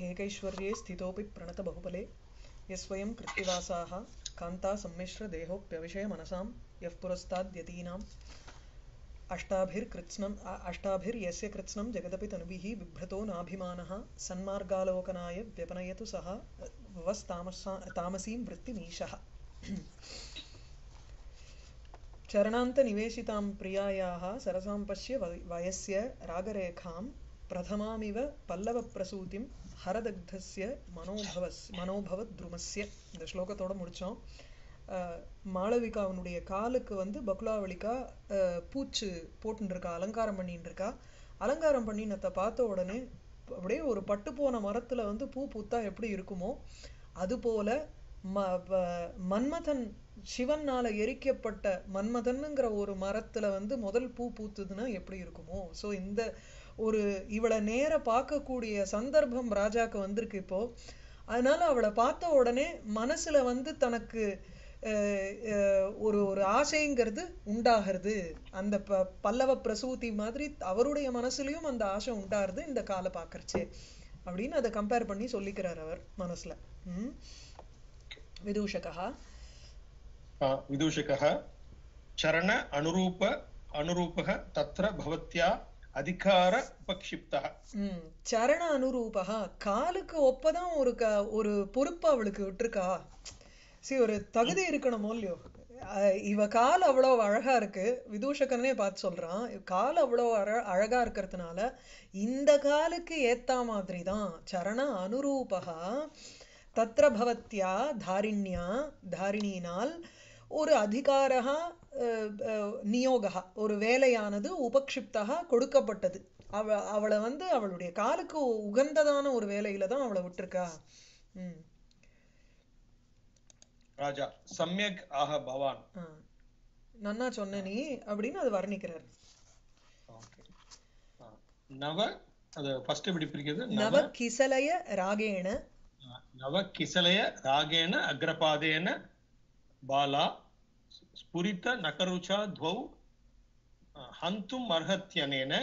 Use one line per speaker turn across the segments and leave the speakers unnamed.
एकैश्वर्ये स्थितोऽपि प्रणतबहुबले यस्वयं कृत्तिवासाः कान्ता सम्मिश्रदेहोऽप्यविषयमनसां यः पुरस्ताद्यतीनाम् अष्टाभिर्कृत्स्नम् अ- अष्टाभिर्यस्य कृत्स्नं जगदपि तनुभिः बिभ्रतो नाभिमानः सन्मार्गालोकनाय व्यपनयतु सः वस्तामसा तामसीं वृत्तिमीशः चरणान्तनिवेशितां प्रियायाः सरसां पश्य वय- वयस्य रागरेखां प्रथमामिव पल्लवप्रसूतिं ஹரதக்தஸ்ய மனோபவஸ் மனோபவத்ருமஸ்ய இந்த ஸ்லோகத்தோட முடிச்சோம் அஹ், மாளவிகாவினுடைய காலுக்கு வந்து பகுலாவளிகா அஹ், பூச்சு போட்டுன்னு இருக்கா அலங்காரம் பண்ணிட்டு இருக்கா அலங்காரம் பண்ணினத்தை பார்த்த உடனே அப்படியே ஒரு பட்டு போன மரத்துல வந்து பூ பூத்தா எப்படி இருக்குமோ அதுபோல ம வ- மன்மதன் சிவனால எரிக்கப்பட்ட மன்மதன்ங்கிற ஒரு மரத்துல வந்து முதல் பூ பூத்துதுன்னா எப்படி இருக்குமோ சோ இந்த ஒரு இவளை நேர பார்க்கக்கூடிய சந்தர்ப்பம் ராஜாக்கு வந்திருக்கு இப்போ அதனால அவளை பார்த்த உடனே மனசுல வந்து தனக்கு அஹ், அஹ், ஒரு ஒரு ஆசைங்கிறது உண்டாகிறது அந்த ப பல்லவ பிரசூதி மாதிரி அவருடைய மனசுலயும் அந்த ஆசை உண்டாகிறது இந்த காலை பார்க்கறச்சே அப்படின்னு அதை கம்பேர் பண்ணி சொல்லிக்கிறார் அவர் மனசுல ம் விதூஷகா
आ, विदूषकः चरण अनुरूप अनुरूपः तत्र भवत्या अधिकार उपक्षिप्तः
ம் சரண அனுரூபகா காலுக்கு ஒப்பதான் ஒரு க ஒரு பொறுப்பு அவளுக்கு விட்டுருக்கா சரி ஒரு தகுதி இருக்கணுமோ இல்லையோ அஹ் இவ கால் அவ்வளோ அழகா இருக்கு விதூஷகனே பார்த்து சொல்றான் கால் அவ்வளோ அழ அழகா இருக்கிறதுனால இந்த காலுக்கு ஏத்தா மாதிரி தான் சரண அனுரூபகா தத்ர பவத்யா தாரிண்யா தாரிணியினால் ஒரு அதிகாரா நியோகா ஒரு வேலையானது உபக்ஷிப்தகா கொடுக்கப்பட்டது அவ அவளை வந்து அவளுடைய காலுக்கு உகந்ததான ஒரு வேலையில தான் அவளை விட்டுருக்கா ம்
राजा सम्यक् आह भवान्
ஆ. நன்னா சொன்ன நீ அப்படின்னு அது வர்ணிக்கிறார்
Okay. आ, नव அது ஃபர்ஸ்ட் எப்படி பிரிக்கிறது
நவ
நவ
கிசலய ராகேண
நவ கிசலய ராகேன அக்ரபாதேன பாலா ஸ்புரித நகருச்சா द्वौ हन्तुम् अर्हत्यनेन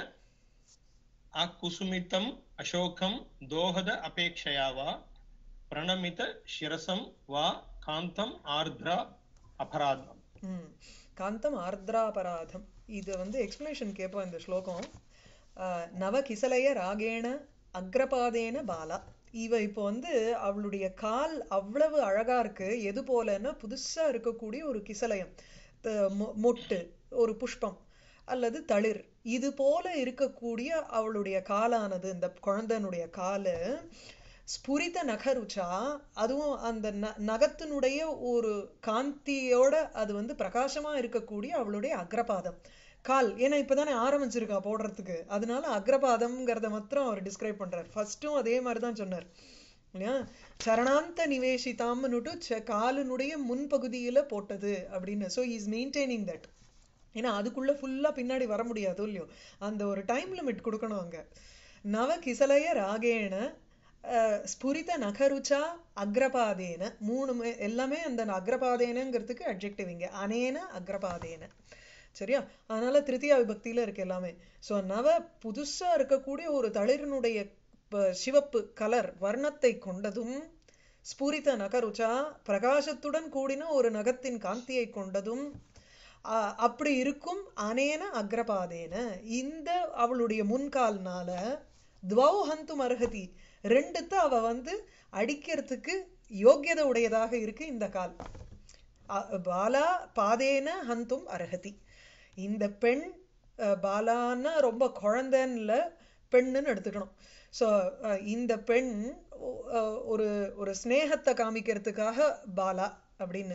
अकुसुमितम् अशोकं दोहद अपेक्षया वा प्रणमित शिरसं वा कान्तम् आर्द्रा अपराधम्
ம் காந்தம் ஆர்திராபராதம் இது வந்து எக்ஸ்பிளனேஷன் கேட்போம் இந்த ஸ்லோகம் ஆ, நவ கிசலய ராகேண அக்ரபாதேன பாலா இவ இப்போ வந்து அவளுடைய கால் அவ்வளவு அழகா இருக்கு எது போலன்னா புதுசா இருக்கக்கூடிய ஒரு கிசலயம் த- மொ- மொட்டு ஒரு புஷ்பம் அல்லது தளிர் இது போல இருக்கக்கூடிய அவளுடைய காலானது இந்த குழந்தைனுடைய காலு ஸ்புரித நகருச்சா அதுவும் அந்த ந நகத்தினுடைய ஒரு காந்தியோட அது வந்து பிரகாசமா இருக்கக்கூடிய அவளுடைய அக்ரபாதம் கால் ஏன்னா இப்பதானே ஆரம்பிச்சிருக்கா போடுறதுக்கு அதனால அக்ரபாதம்ங்கிறத மாத்திரம் அவர் டிஸ்கிரைப் பண்றார் ஃபர்ஸ்ட்டும் அதே மாதிரி தான் சொன்னார் இல்லையா சரணாந்த நிவேசிதாம்னுட்டு ச- காலினுடைய முன்பகுதியில போட்டது அப்படின்னு ஸோ இஸ் மெயின்டைனிங் தட் ஏன்னா அதுக்குள்ள ஃபுல்லா பின்னாடி வர முடியாது இல்லையோ அந்த ஒரு டைம் லிமிட் கொடுக்கணும் அங்க நவ கிசலய ராகேண அஹ், ஸ்புரித நகருச்சா அக்ரபாதேன மூணு எல்லாமே அந்த அக்ரபாதேனங்கிறதுக்கு அட்ஜெக்டிவ் இங்க அனேன அக்ரபாதேன சரியா அதனால திருத்தியா விபக்தியில இருக்கு எல்லாமே சோ நவ புதுசா இருக்கக்கூடிய ஒரு தளிரினுடைய ப- சிவப்பு கலர் வர்ணத்தை கொண்டதும் ஸ்புரித நகருச்சா பிரகாசத்துடன் கூடின ஒரு நகத்தின் காந்தியை கொண்டதும் அ- அப்படி இருக்கும் அனேன அக்ரபாதேன இந்த அவளுடைய முன்கால்னால துவௌ ஹந்தும் அர்ஹதி ரெண்டுத்த அவ வந்து அடிக்கிறதுக்கு யோக்கியதை உடையதாக இருக்கு இந்த கால் அ- பாலா பாதேன ஹந்தும் அர்ஹதி இந்த பெண் அஹ், பாலான்னா ரொம்ப குழந்தைன்னு இல்ல, பெண்ணுன்னு எடுத்துக்கணும் ஸோ இந்த பெண் ஒ- அஹ், ஒரு ஒரு ஸ்நேகத்தை காமிக்கிறதுக்காக பாலா அப்படின்னு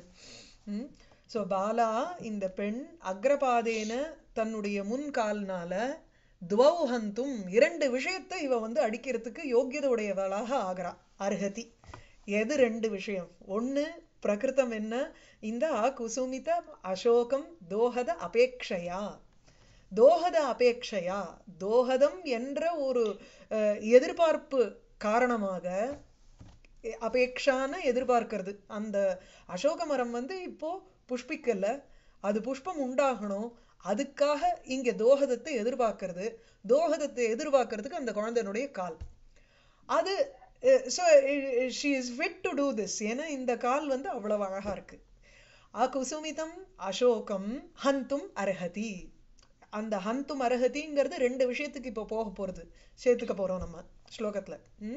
ஸோ பாலா இந்த பெண் அக்ரபாதேன தன்னுடைய முன்கால்னால துவௌஹந்தும் இரண்டு விஷயத்தை இவ வந்து அடிக்கிறதுக்கு யோக்கியதை உடையவளாக ஆகிறா அர்ஹதி எது ரெண்டு விஷயம் ஒண்ணு பிரகிருதம் என்ன இந்த குசுமித அசோகம் தோஹத அபேக்ஷையா தோஹத அபேக்ஷையா தோஹதம் என்ற ஒரு அஹ், எதிர்பார்ப்பு காரணமாக எ- அபேக்ஷான எதிர்பார்க்கிறது அந்த அசோக மரம் வந்து இப்போ புஷ்பிக்கல அது புஷ்பம் உண்டாகணும் அதுக்காக இங்க தோஹதத்தை எதிர்பார்க்கிறது தோஹதத்தை எதிர்பார்க்கறதுக்கு அந்த குழந்தையினுடைய கால் அது so she is fit to do this ஏன்னா இந்த கால் வந்து அவ்வளவு அழகா இருக்கு அகுசுமிதம் அசோகம் ஹந்தும் அர்ஹதி அந்த ஹந்தும் அர்ஹதிங்கிறது ரெண்டு விஷயத்துக்கு இப்போ போக போறது சேர்த்துக்க போறோம் நம்ம ஸ்லோகத்துல ம்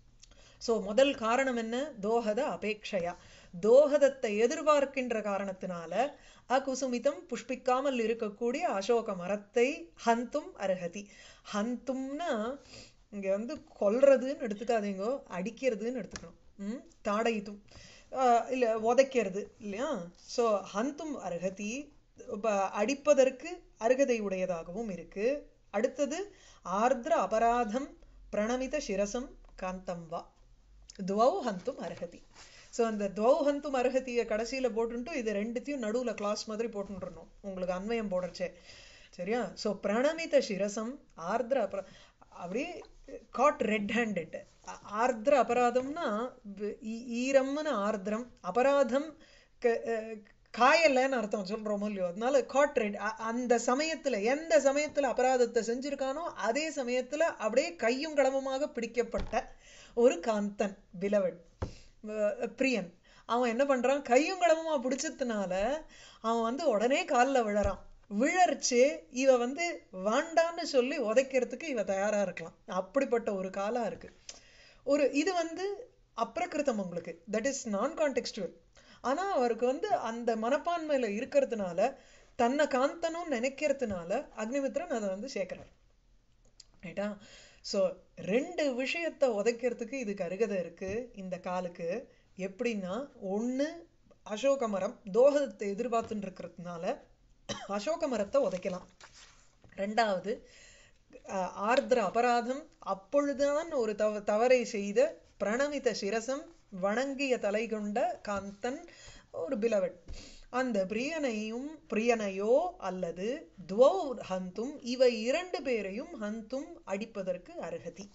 சோ முதல் காரணம் என்ன தோஹத அபேக்ஷையா தோஹதத்தை எதிர்பார்க்கின்ற காரணத்தினால அகுசுமிதம் புஷ்பிக்காமல் இருக்கக்கூடிய அசோக மரத்தை ஹந்தும் அருகதி ஹந்தும்னா இங்க வந்து கொல்றதுன்னு எடுத்துக்காதீங்க அடிக்கிறதுன்னு எடுத்துக்கணும் ம் தாடைத்தும் ஆஹ் இல்ல உதைக்கிறது இல்லையா சோ ஹந்தும் அருகதி இப்ப அடிப்பதற்கு அருகதை உடையதாகவும் இருக்கு அடுத்தது ஆர்திர அபராதம் பிரணமித சிரசம் காந்தம் வா துவௌ ஹந்தும் அர்ஹதி ஸோ அந்த துவௌ ஹந்தும் அர்ஹதியை கடைசியில போட்டுட்டு இது ரெண்டுத்தையும் நடுவுல கிளாஸ் மாதிரி போட்டுருணும் உங்களுக்கு அன்வயம் போடுறச்சே சரியா ஸோ பிரணமித சிரசம் ஆர்திர அபரா அப்படியே காட் ரெட் ஹேண்டட் ஆர்திர அபராதம்னா வி- ஈ- ஈரம்னு ஆர்திரம் அபராதம் க- அஹ் காயலைன்னு அர்த்தம் சொல்றோமோ இல்லையோ அதனால காட் ரெட் அந்த சமயத்துல எந்த சமயத்துல அபராதத்தை செஞ்சிருக்கானோ அதே சமயத்துல அப்படியே கையும் களவுமாக பிடிக்கப்பட்ட ஒரு காந்தன் பிலவட் பிரியன் அவன் என்ன பண்றான் கையும் களவுமா பிடிச்சதுனால அவன் வந்து உடனே காலில் விழறான் விழர்ச்சு இவ வந்து வேண்டான்னு சொல்லி உதைக்கிறதுக்கு இவ தயாரா இருக்கலாம் அப்படிப்பட்ட ஒரு காலா இருக்கு ஒரு இது வந்து அப்ரகிருதம் உங்களுக்கு தட் இஸ் நான் கான்டெக்ஸ்டுவல் ஆனா அவருக்கு வந்து அந்த மனப்பான்மையில இருக்கிறதுனால தன்னை காந்தனும் நினைக்கிறதுனால அக்னிமித்ரன் அதை வந்து சேர்க்கிறார் ரைட்டா சோ ரெண்டு விஷயத்தை உதைக்கிறதுக்கு இதுக்கு அருகதை இருக்கு இந்த காலுக்கு எப்படின்னா ஒண்ணு அசோக மரம் தோகத்தை எதிர்பார்த்துட்டு இருக்கிறதுனால அசோக மரத்தை உதைக்கலாம் ரெண்டாவது அஹ், ஆர்திர அபராதம் அப்பொழுதுதான் ஒரு தவ தவறை செய்த பிரணமித சிரசம் வணங்கிய தலை கொண்ட காந்தன் ஒரு பிலவட் அந்த பிரியனையும் பிரியனையோ அல்லது துவௌ ஹந்தும் இவை இரண்டு பேரையும் ஹந்தும் அடிப்பதற்கு அருகதி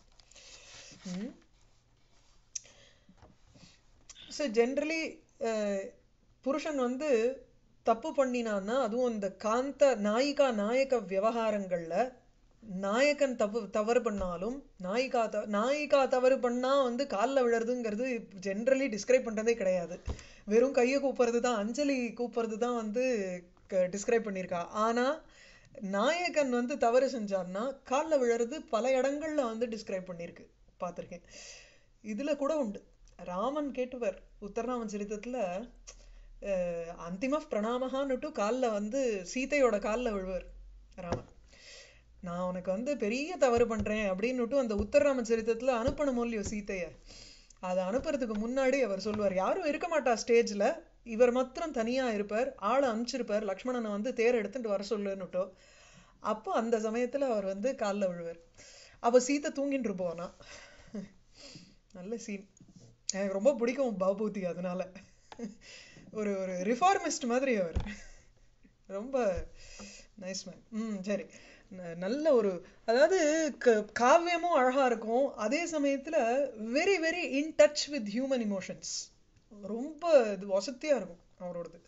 ம் ஸோ ஜென்ரலி புருஷன் வந்து தப்பு பண்ணினான்னா அதுவும் இந்த காந்த நாயிகா நாயக விவகாரங்கள்ல நாயகன் தப்பு தவறு பண்ணாலும் நாயிகா த நாயிகா தவறு பண்ணா வந்து காலில் விழறதுங்கிறது ஜென்ரலி டிஸ்கிரைப் பண்றதே கிடையாது வெறும் கையை கூப்புறது தான் அஞ்சலி கூப்புறது தான் வந்து டிஸ்கிரைப் பண்ணியிருக்கா ஆனா நாயகன் வந்து தவறு செஞ்சான்னா காலில் விழறது பல இடங்கள்ல வந்து டிஸ்கிரைப் பண்ணியிருக்கு பார்த்திருக்கேன் இதுல கூட உண்டு ராமன் கேட்டுவர் உத்தரராமன் சரித்திரத்துல அஹ், அந்திம பிரணாமகான்னுட்டு காலில் வந்து சீதையோட காலில் விழுவார் ராமன் நான் உனக்கு வந்து பெரிய தவறு பண்றேன் அப்படின்னுட்டு அந்த உத்தரராம சரித்திரத்துல அனுப்பணும் இல்லையோ சீதைய அதை அனுப்புறதுக்கு முன்னாடி அவர் சொல்லுவார் யாரும் இருக்க மாட்டா ஸ்டேஜ்ல இவர் மாத்திரம் தனியா இருப்பார் ஆளை அனுப்பிச்சிருப்பார் லக்ஷ்மணனை வந்து தேர் எடுத்துட்டு வர சொல்லுன்னுட்டோ அப்போ அந்த சமயத்துல அவர் வந்து காலில் விழுவார் அப்ப சீதை தூங்கிட்டு இருப்போனா நல்ல சீன் எனக்கு ரொம்ப பிடிக்கும் பாபூதி அதனால ஒரு ஒரு ரிஃபார்மிஸ்ட் மாதிரி அவர் ரொம்ப நைஸ் மேன் ம் சரி ந- நல்ல ஒரு அதாவது க- காவியமும் அழகா இருக்கும் அதே சமயத்துல very very in touch with human emotions ரொம்ப இது வசதியா இருக்கும் அவரோடது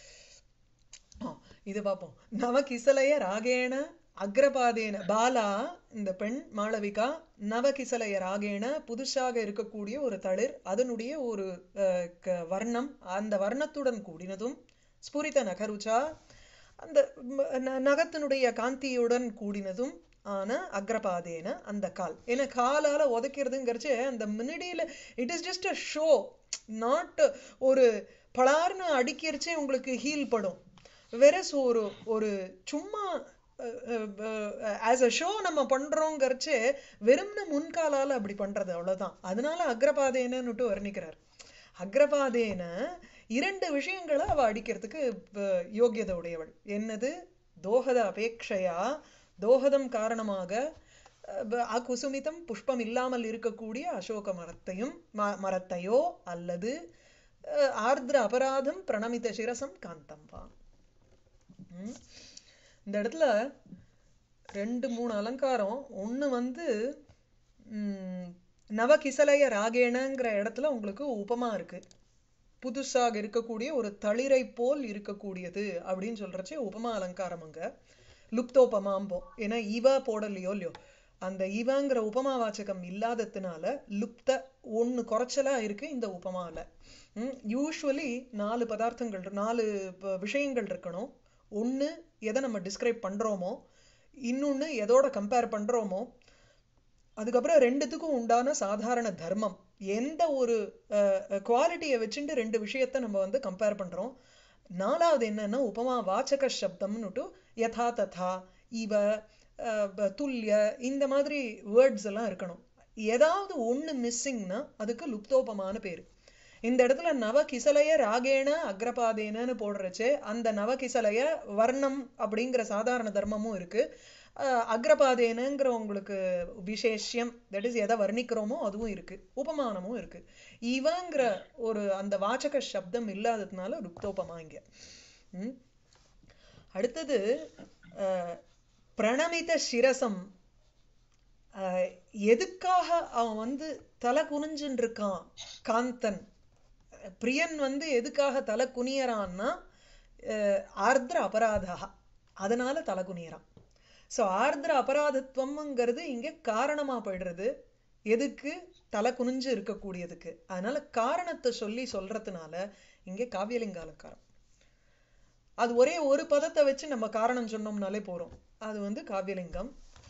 ஆ, இது பார்ப்போம் நவகிசலய ராகேண அக்ரபாதேன பாலா இந்த பெண் மாளவிகா நவகிசலய ராகேண புதுசாக இருக்கக்கூடிய ஒரு தளிர் அதனுடைய ஒரு அஹ், க- வர்ணம் அந்த வர்ணத்துடன் கூடினதும் ஸ்புரித நகருச்சா அந்த ம- ந- நகத்தினுடைய காந்தியுடன் கூடினதும் ஆன அக்ரபாதேன அந்த கால் ஏன்னா காலால உதைக்கிறதுங்கிறச்சு அந்த முன்னாடியில it is just a show not ஒரு பலார்னு அடிக்கிறச்சே உங்களுக்கு ஹீல் படும் வெரஸ் ஒரு ஒரு சும்மா ஆஸ் அ ஷோ நம்ம பண்றோங்கிறச்சே வெறும்ன முன்காலால அப்படி பண்றது அவ்வளவுதான் அதனால அக்ரபாதேனன்னுட்டு வர்ணிக்கிறார் அக்ரபாதேன இரண்டு விஷயங்களை அவ அடிக்கிறதுக்கு அஹ், யோக்கியதை உடையவள் என்னது தோஹத அபேக்ஷையா தோஹதம் காரணமாக அஹ், ப- அகுசுமிதம் புஷ்பம் இல்லாமல் இருக்கக்கூடிய அசோக மரத்தையும் ம- மரத்தையோ அல்லது அஹ், ஆர்திர அபராதம் பிரணமித சிரசம் காந்தம் வா ம். இந்த இடத்துல ரெண்டு மூணு அலங்காரம் ஒண்ணு வந்து ம், நவகிசலய ராகேணங்கிற இடத்துல உங்களுக்கு உபமா இருக்கு புதுசாக இருக்கக்கூடிய ஒரு தளிரை போல் இருக்கக்கூடியது அப்படின்னு சொல்றச்சே உபமா அலங்காரம் அங்க லுப்தோபமாம்போம் ஏன்னா இவ போடலையோ இல்லையோ அந்த இவங்கிற உபமா வாச்சகம் இல்லாததுனால லுப்த ஒண்ணு குறைச்சலா இருக்கு இந்த உபமாவில் யூஸ்வலி நாலு பதார்த்தங்கள் இரு- நாலு ப- விஷயங்கள் இருக்கணும் ஒண்ணு எதை நம்ம டிஸ்கிரைப் பண்றோமோ இன்னொன்னு எதோட கம்பேர் பண்றோமோ அதுக்கப்புறம் ரெண்டுத்துக்கும் உண்டான சாதாரண தர்மம் எந்த ஒரு குவாலிட்டியை வச்சுட்டு ரெண்டு விஷயத்தை நம்ம வந்து கம்பேர் பண்றோம் நாலாவது என்னன்னா உபமா வாச்சக சப்தம்னுட்டு யதா ததா இவ அஹ், ப- துல்லிய இந்த மாதிரி வேர்ட்ஸ் எல்லாம் இருக்கணும் ஏதாவது ஒண்ணு மிஸ்ஸிங்னா அதுக்கு லுப்தோபமான பேரு இந்த இடத்துல நவ கிசலைய ராகேண அக்ரபாதேனன்னு போடுறச்சே அந்த நவ கிசலைய வர்ணம் அப்படிங்கிற சாதாரண தர்மமும் இருக்கு அஹ், அக்ரபாதேனங்கிற உங்களுக்கு விசேஷ்யம் தட் இஸ் எதை வர்ணிக்கிறோமோ அதுவும் இருக்கு உபமானமும் இருக்கு இவங்கிற ஒரு அந்த வாச்சக சப்தம் இல்லாததுனால லுப்தோபமா இங்க ம். அடுத்தது அஹ், பிரணமித சிரசம் அஹ், எதுக்காக அவன் வந்து தலை குனிஞ்சுன்னு இருக்கான் காந்தன் பிரியன் வந்து எதுக்காக தலை குனியறான்னா அஹ், ஆர்திர அபராதா அதனால தலை குனியறான் ஸோ ஆர்திர அபராதத்துவம்ங்கிறது இங்க காரணமா போயிடுறது எதுக்கு தலை குனிஞ்சு இருக்கக்கூடியதுக்கு அதனால காரணத்தை சொல்லி சொல்றதுனால இங்க காவியலிங்க அலங்காரம் அது ஒரே ஒரு பதத்தை வச்சு நம்ம காரணம் சொன்னோம்னாலே போறோம் அது வந்து காவியலிங்கம்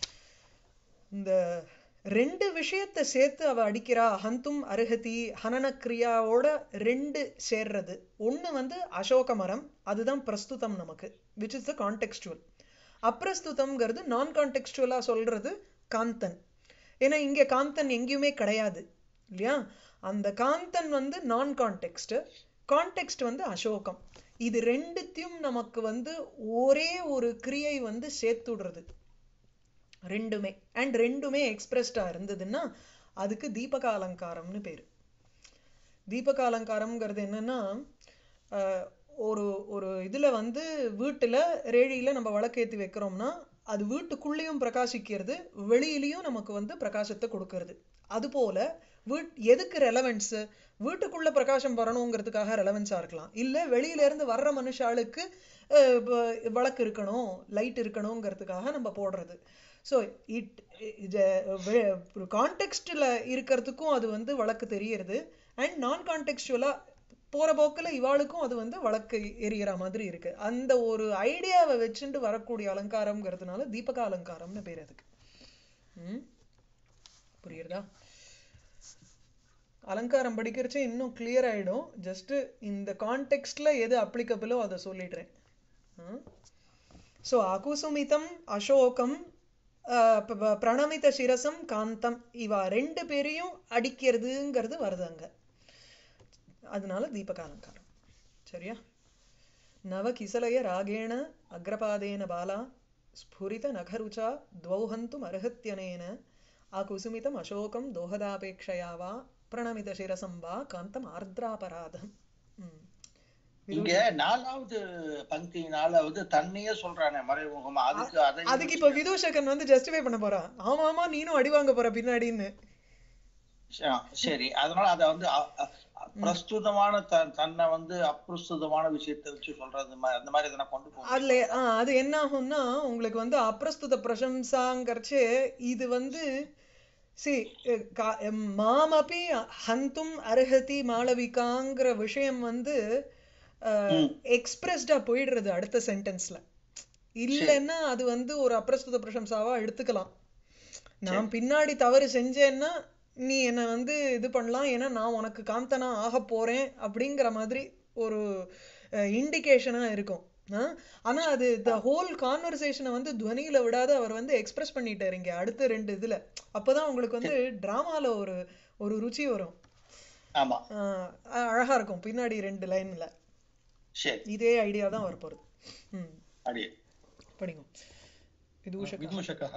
இந்த ரெண்டு விஷயத்தை சேர்த்து அவ அடிக்கிறா ஹந்தும் அருகதி ஹனன கிரியாவோட ரெண்டு சேர்றது ஒண்ணு வந்து அசோக மரம் அதுதான் பிரஸ்துதம் நமக்கு விச் இஸ் த கான்டெக்ஸ்டுவல் அப்பிரஸ்துதம்ங்கிறது நான் கான்டெக்ஸ்டுவலா சொல்றது காந்தன் ஏன்னா இங்க காந்தன் எங்கேயுமே கிடையாது இல்லையா அந்த காந்தன் வந்து நான் கான்டெக்ஸ்ட் கான்டெக்ஸ்ட் வந்து அசோகம் இது ரெண்டுத்தையும் நமக்கு வந்து ஒரே ஒரு கிரியை வந்து சேர்த்துடுறது ரெண்டுமே அண்ட் ரெண்டுமே எக்ஸ்பிரஸ்டா இருந்ததுன்னா அதுக்கு தீபக அலங்காரம்னு பேரு தீபக அலங்காரம்ங்கிறது என்னன்னா அஹ், ஒரு ஒரு இதுல வந்து வீட்டுல ரேழியில நம்ம விளக்கேத்தி வைக்கிறோம்னா அது வீட்டுக்குள்ளேயும் பிரகாசிக்கிறது வெளியிலயும் நமக்கு வந்து பிரகாசத்தை கொடுக்கறது அதுபோல வீட் எதுக்கு ரெலவென்ஸ் வீட்டுக்குள்ள பிரகாசம் வரணுங்கிறதுக்காக ரெலவென்ஸா இருக்கலாம் இல்ல வெளியில இருந்து வர்ற மனுஷாளுக்கு அஹ், வ- விளக்கு இருக்கணும் லைட் இருக்கணுங்கிறதுக்காக நம்ம போடுறது ஸோ இட் கான்டெக்ஸ்டில் இருக்கிறதுக்கும் அது வந்து வழக்கு தெரியறது அண்ட் நான் கான்டெக்ஸ்டுவலா போற போக்குல இவாளுக்கும் அது வந்து வழக்கு எரியற மாதிரி இருக்கு அந்த ஒரு ஐடியாவை வச்சுட்டு வரக்கூடிய அலங்காரம்ங்கிறதுனால தீபக அலங்காரம்னு பேர் அதுக்கு ம் புரியுறதா அலங்காரம் படிக்கிறச்சே இன்னும் கிளியர் ஆயிடும் ஜஸ்ட் இந்த கான்டெக்ஸ்ட்ல எது அப்ளிகபிளோ அதை சொல்லிடுறேன் ஸோ அகுசுமிதம் அசோகம் ஆஹ் ப- ப- பிரணமித சிரசம் காந்தம் இவா ரெண்டு பேரையும் அடிக்கிறதுங்கிறது வருது அங்க அதனால தீபக அலங்காரம் சரியா நவ கிசலய ராகேண அக்ரபாதேன பாலா ஸ்புரித நகருச்சா துவௌஹந்தும் அர்ஹத்யனேன ஆகுசுமிதம் அசோகம் தோஹதாபேக்ஷயா வா பிரணமித சிரசம் வா காந்தம் ஆர்திராபராதம் ம்.
இங்க நாலாவது பங்கி நாலாவது தன்னையே சொல்றானே மறைமுகமா அதுக்கு அதை
அதுக்கு இப்ப விதூஷகன் வந்து ஜஸ்டிஃபை பண்ண போறான் ஆமா ஆமா நீனும் அடி வாங்க போற பின்னாடின்னு
ஆ, சரி அதனால அத வந்து அ- அ- பிரஸ்துதமான த- தன்னை வந்து அப்பிரஸ்துதமான விஷயத்தை வச்சு சொல்றது மா- அந்த மாதிரி எதனா கொண்டு போக
அதுல ஆ, அது என்ன ஆகும்னா உங்களுக்கு வந்து அப்பிரஸ்துத பிரசம்சாங்கிறச்சு இது வந்து சி மாமபி ஹந்தும் அர்ஹதி மாளவிகாங்கிற விஷயம் வந்து
ம்.
எக்ஸ்பிரஸ்டா போயிடுறது அடுத்த சென்டென்ஸ்ல இல்லைன்னா அது வந்து ஒரு அப்பிரஸ்துத பிரசம்சாவா எடுத்துக்கலாம் நான் பின்னாடி தவறு செஞ்சேன்னா நீ என்னை வந்து இது பண்ணலாம் ஏன்னா நான் உனக்கு காந்தனா ஆக போறேன் அப்படிங்கிற மாதிரி ஒரு இண்டிகேஷனா இருக்கும் ஆ? ஆனா அது த ஹோல் கான்வர்சேஷனை வந்து துவனியில விடாத அவர் வந்து எக்ஸ்பிரஸ் பண்ணிட்டாரு இங்க அடுத்த ரெண்டு இதுல அப்பதான் உங்களுக்கு வந்து டிராமால ஒரு ஒரு ருச்சி வரும்
ஆமா
ஆ, அழகா இருக்கும் பின்னாடி ரெண்டு லைன்ல
சரி
இதே ஐடியா தான் வரப்போறது ம்
அடியே
படிங்க விதூஷக
विदूषकः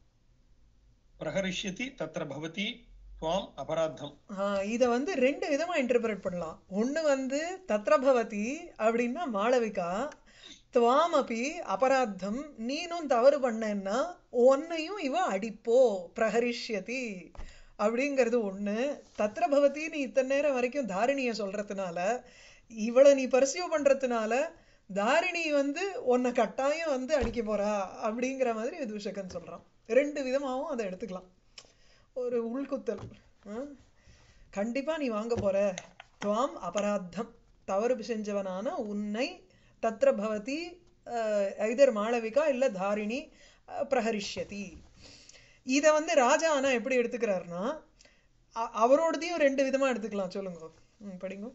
प्रहरिष्यति तत्र भवति त्वाम् अपराधम्
ஆஹ் இத வந்து ரெண்டு விதமா இன்டர்பிரட் பண்ணலாம் ஒண்ணு வந்து தத்ரபவதி அப்படின்னா மாளவிகா துவாமபி அபராத்தம் நீனும் தவறு பண்ணேன்னா உன்னையும் இவ அடிப்போ பிரஹரிஷ்யதி அப்படிங்கிறது ஒண்ணு தத்ரபவதி நீ இத்தனை நேரம் வரைக்கும் தாரிணிய சொல்றதுனால இவளை நீ பர்சியூ பண்றதுனால தாரிணி வந்து உன்னை கட்டாயம் வந்து அடிக்க போறா அப்படிங்கிற மாதிரி விதூஷகன் சொல்றான் ரெண்டு விதமாவும் அதை எடுத்துக்கலாம் ஒரு உள்குத்தல் ஆ? கண்டிப்பா நீ வாங்க போற துவாம் அபராத்தம் தவறு செஞ்சவனான உன்னை தத்ர பவதி ஐதர் மாளவிகா இல்ல தாரிணி அஹ், பிரஹரிஷ்யதி இத வந்து ராஜா ஆனா எப்படி எடுத்துக்கிறாருன்னா அ- அவரோடதையும் ரெண்டு விதமா எடுத்துக்கலாம் சொல்லுங்க ம், படிங்க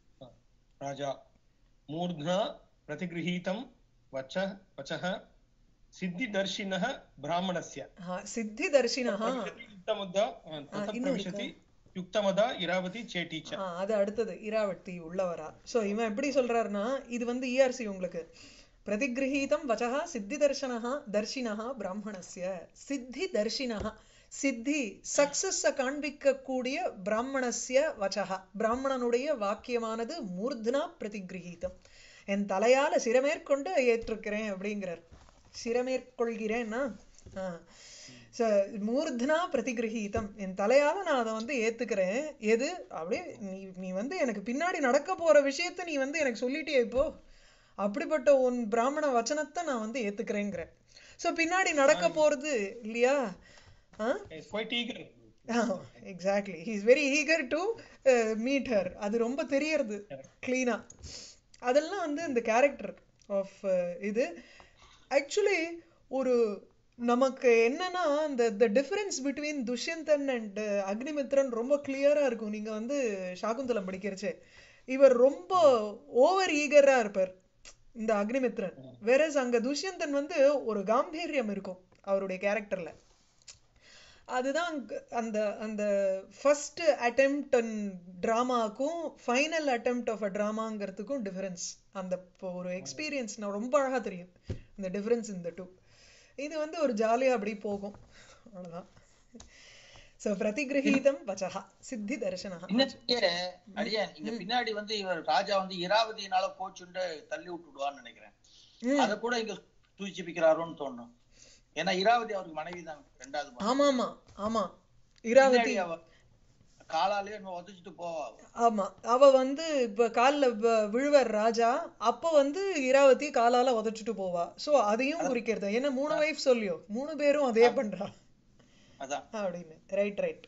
राजा मूर्ध्ना प्रतिगृहीतं वच वचः सिद्धिदर्शिनः ब्राह्मणस्य
ஆ, சித்தி தர்ஷினஹா
युक्तमदा ततः
இன்னும்
प्रविशति युक्तमदा इरावती चेटी च
ஆ, அது அடுத்தது இராவட்டி உள்ளவரா சோ இவன் எப்படி சொல்றாருன்னா இது வந்து இஆர்சி உங்களுக்கு பிரதிகிரகீதம் வச்சா சித்தி தர்ஷனஹா தர்ஷினஹா பிராமணஸ்ய சித்தி தர்ஷினஹா சித்தி சக்சஸ காண்பிக்கக்கூடிய பிராமணஸ்ய வச்சா பிராமணனுடைய வாக்கியமானது மூர்த்னா பிரதிகிரகீதம் என் தலையால சிரமேற்கொண்டு ஏற்றிருக்கிறேன் அப்படிங்கிறார் சிரமேற்கொள்கிறேன்னா ஆ ச மூர்த்னா பிரதிகிரகீதம் என் தலையால நான் அதை வந்து ஏத்துக்கிறேன் எது அப்படியே நீ நீ வந்து எனக்கு பின்னாடி நடக்க போற விஷயத்த நீ வந்து எனக்கு சொல்லிட்டியே இப்போ அப்படிப்பட்ட உன் பிராமண வச்சனத்தை நான் வந்து ஏத்துக்கிறேங்கிறேன் சோ பின்னாடி நடக்க போறது இல்லையா ஆ
Is quite eager.
Exactly he's very eager to meet her அது ரொம்ப தெரியறது கிளீனா அதெல்லாம் வந்து இந்த கேரக்டர் ஆஃப் இது ஆக்சுவலி ஒரு நமக்கு என்னன்னா இந்த the difference between Dushyanthan and Agnimitran ரொம்ப கிளியரா இருக்கும் நீங்க வந்து சாகுந்தலம் படிக்கிறச்சே இவர் ரொம்ப ஓவர் ஈகரா இருப்பார் இந்த அக்னிமித்ரன் வேற அங்க துஷ்யந்தன் வந்து ஒரு காம்பீரியம் இருக்கும் அவருடைய கேரக்டர்ல அதுதான் அங்க- அந்த அந்த ஃபர்ஸ்ட் அட்டெம்ப்ட் ட்ராமாக்கும் ஃபைனல் அட்டெம்ப்ட் ஆஃப் அ ட்ராமாங்கிறதுக்கும் டிஃபரன்ஸ் அந்த இப்போ ஒரு எக்ஸ்பீரியன்ஸ் நான் ரொம்ப அழகா தெரியும் இந்த டிஃபரன்ஸ் இந்த டூ இது வந்து ஒரு ஜாலியா அப்படி போகும் அவ்வளவுதான் சோ பிரதிகிரகீதம் வச்சஹா சித்தி தர்சனஹா
இன்னைக்கு அடியேன் இங்க பின்னாடி வந்து இவர் ராஜா வந்து இராவதியினால கோச்சுண்டு தள்ளி விட்டுடுவான்னு நினைக்கிறேன்
ம்.
அத கூட இங்க சூச்சிப்பிக்கிறாரோன்னு தோணும் ஏன்னா இராவதி அவருக்கு மனைவி தான் ரெண்டாவது மனைவி.
ஆமா ஆமா ஆமா இராவதி
பின்னாடி அவ காலாலே நம்ம உதச்சிட்டு போவா அவ.
ஆமா அவ வந்து இப்ப கால்ல வ- விழுவர் ராஜா அப்ப வந்து இராவதி காலால உதைச்சிட்டு போவா சோ அதையும் குறிக்கிறது ஏன்னா மூணு வைஃப் சொல்லியோ மூணு பேரும் அதே பண்றா
அதான்
அப்படின்னு ரைட் ரைட்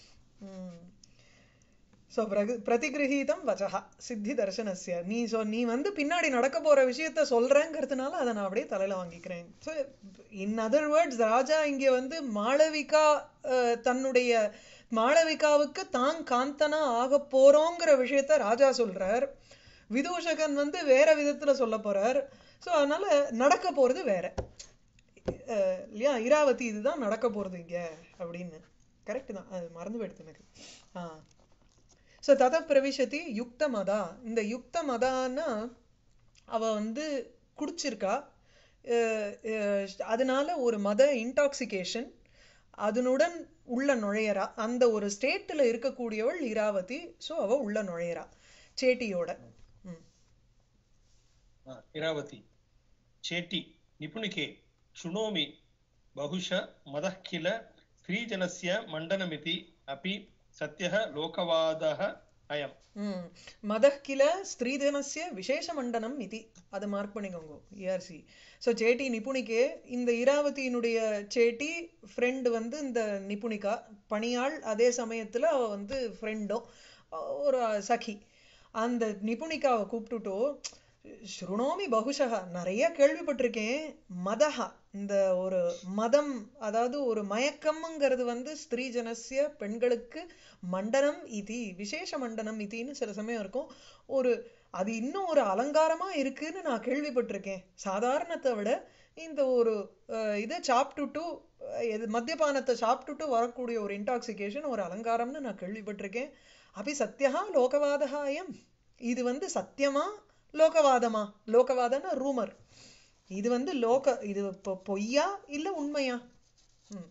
ஸோ பிரதிகிரகீதம் வச்சஹா சித்தி தர்சனஸ்ய நீ சொ நீ வந்து பின்னாடி நடக்க போற விஷயத்த சொல்றேங்கிறதுனால அதை நான் அப்படியே தலையில வாங்கிக்கிறேன் ஸோ இன் அதர் வேர்ட்ஸ் ராஜா இங்க வந்து மாளவிகா அஹ், தன்னுடைய மாளவிகாவுக்கு தான் காந்தனா ஆக போறோங்கிற விஷயத்த ராஜா சொல்றார் விதூஷகன் வந்து வேற விதத்துல சொல்ல போறார் ஸோ அதனால நடக்க போறது வேற அஹ் இல்லையா இராவதி இதுதான் நடக்க போறது இங்க அப்படின்னு கரெக்ட் தான் அது மறந்து போயிடுது எனக்கு ஆ ஸோ தத பிரவிஷதி யுக்த மதா இந்த யுக்த மதான்னா அவ வந்து குடிச்சிருக்கா அஹ் அஹ் அதனால ஒரு மத இன்டாக்சிகேஷன் அதனுடன் உள்ள நுழையறா அந்த ஒரு ஸ்டேட்ல இருக்கக்கூடியவள் இராவதி ஸோ அவ உள்ள நுழையறா சேட்டியோட ம்
हा, इरावती चेटी निपुणिके शृणोमि बहुश मदः किल स्त्रीजनस्य मण्डनमिति अपि सत्यः लोकवादः अयम्
ம் மதः கில ஸ்திரீதனஸ்ய விசேஷமண்டனம் இதி அது மார்க் பண்ணிக்கோங்க இஆர்சி ஸோ சேட்டி நிபுணிக்கே இந்த இராவதியினுடைய சேட்டி ஃப்ரெண்டு வந்து இந்த நிபுணிகா பணியாள் அதே சமயத்துல அவ வந்து ஃப்ரெண்டும் ஒரு சகி அந்த நிபுணிகாவை கூப்பிட்டுட்டோ ஸ்ருணோமி பகுஷா நிறைய கேள்விப்பட்டிருக்கேன் மதஹா இந்த ஒரு மதம் அதாவது ஒரு மயக்கம்ங்கிறது வந்து ஸ்திரீ ஜனசிய பெண்களுக்கு மண்டனம் இதி விசேஷ மண்டனம் இதின்னு சில சமயம் இருக்கும் ஒரு அது இன்னும் ஒரு அலங்காரமா இருக்குன்னு நான் கேள்விப்பட்டிருக்கேன் சாதாரணத்தை விட இந்த ஒரு அஹ், இதை சாப்பிட்டுட்டு அஹ், இது மத்தியபானத்தை சாப்பிட்டுட்டு வரக்கூடிய ஒரு இன்டாக்சிகேஷன் ஒரு அலங்காரம்னு நான் கேள்விப்பட்டிருக்கேன் அபி சத்யா லோகவாதா அயம் இது வந்து சத்தியமா லோகவாதமா லோகவாதம்னா ரூமர் இது வந்து லோக இது பொ- பொய்யா இல்ல உண்மையா ம்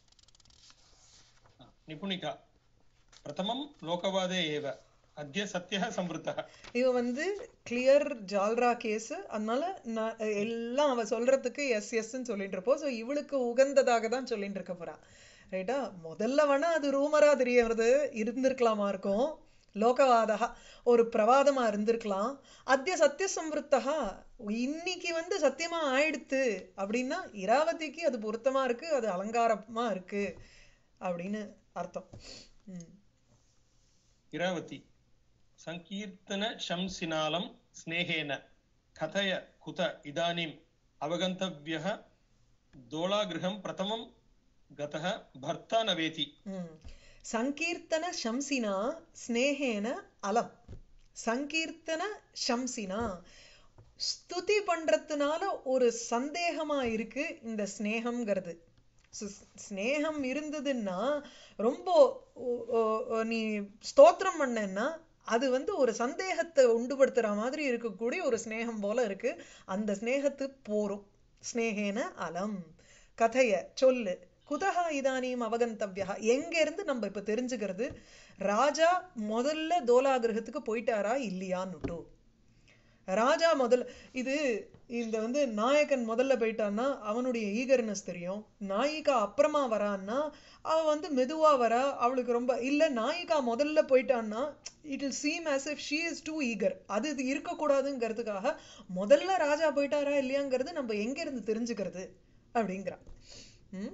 निपुणिका प्रथमं लोकवादे एव अद्य सत्यः संवृत्तः
இவ வந்து கிளியர் ஜால்ரா கேஸ் அதனால நான் எல்லாம் அவ சொல்றதுக்கு எஸ் எஸ்ன்னு சொல்லிட்டு இருப்போம் ஸோ இவளுக்கு உகந்ததாக தான் சொல்லிட்டு இருக்க போறா ரைட்டா முதல்ல வேணா அது ரூமரா தெரியறது இருந்திருக்கலாமா இருக்கும் லோகவாதா ஒரு பிரவாதமா இருந்திருக்கலாம் அத்திய சத்திய சம்ருத்தகா இன்னைக்கு வந்து சத்தியமா ஆயிடுத்து அப்படின்னா இராவதிக்கு அது பொருத்தமா இருக்கு அது அலங்காரமா இருக்கு அப்படின்னு அர்த்தம் ம்
इरावती सङ्कीर्तनशंसिनालं स्नेहेन कथय कुत इदानीम् अवगन्तव्यः दोलागृहं प्रथमं गतः भर्ता न वेति
ம். சங்கீர்த்தன சம்சினா ஸ்னேகேன அலம் சங்கீர்த்தன சம்சினா ஸ்துதி பண்றதுனால ஒரு சந்தேகமா இருக்கு இந்த ஸ்னேகம்ங்கிறது சு- ஸ்னேகம் இருந்ததுன்னா ரொம்ப ஓ- ஓ- ஓ- நீ ஸ்தோத்திரம் பண்ணேன்னா அது வந்து ஒரு சந்தேகத்தை உண்டுபடுத்துற மாதிரி இருக்கக்கூடிய ஒரு ஸ்னேகம் போல இருக்கு அந்த ஸ்னேகத்து போரும் ஸ்னேகேன அலம் கதைய சொல்லு குதஹா இதானீம் அவகந்தவ்யா எங்க இருந்து நம்ம இப்ப தெரிஞ்சுக்கிறது ராஜா முதல்ல தோலாகிரகத்துக்கு போயிட்டாரா இல்லையான்னுட்டு ராஜா முதல்ல இது இந்த வந்து நாயகன் முதல்ல போயிட்டான்னா அவனுடைய ஈகர்னஸ் தெரியும் நாயிகா அப்புறமா வரான்னா அவ வந்து மெதுவா வரா அவளுக்கு ரொம்ப இல்ல நாயிகா முதல்ல போயிட்டான்னா it will seem as if she is too eager அது இது இருக்கக்கூடாதுங்கிறதுக்காக முதல்ல ராஜா போயிட்டாரா இல்லையாங்கிறது நம்ம எங்க இருந்து தெரிஞ்சுக்கிறது அப்படிங்கிறா ம்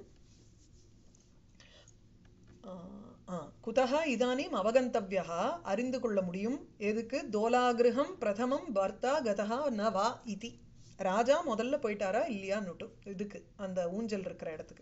ஆ, குதः இதானீம் அவகந்தவ்யः அறிந்து கொள்ள முடியும் எதுக்கு தோலாகிருஹம் பிரதமம் பர்த்தா கதா ந வா இதி ராஜா முதல்ல போயிட்டாரா இல்லையான்னுட்டு இதுக்கு அந்த ஊஞ்சல் இருக்கிற இடத்துக்கு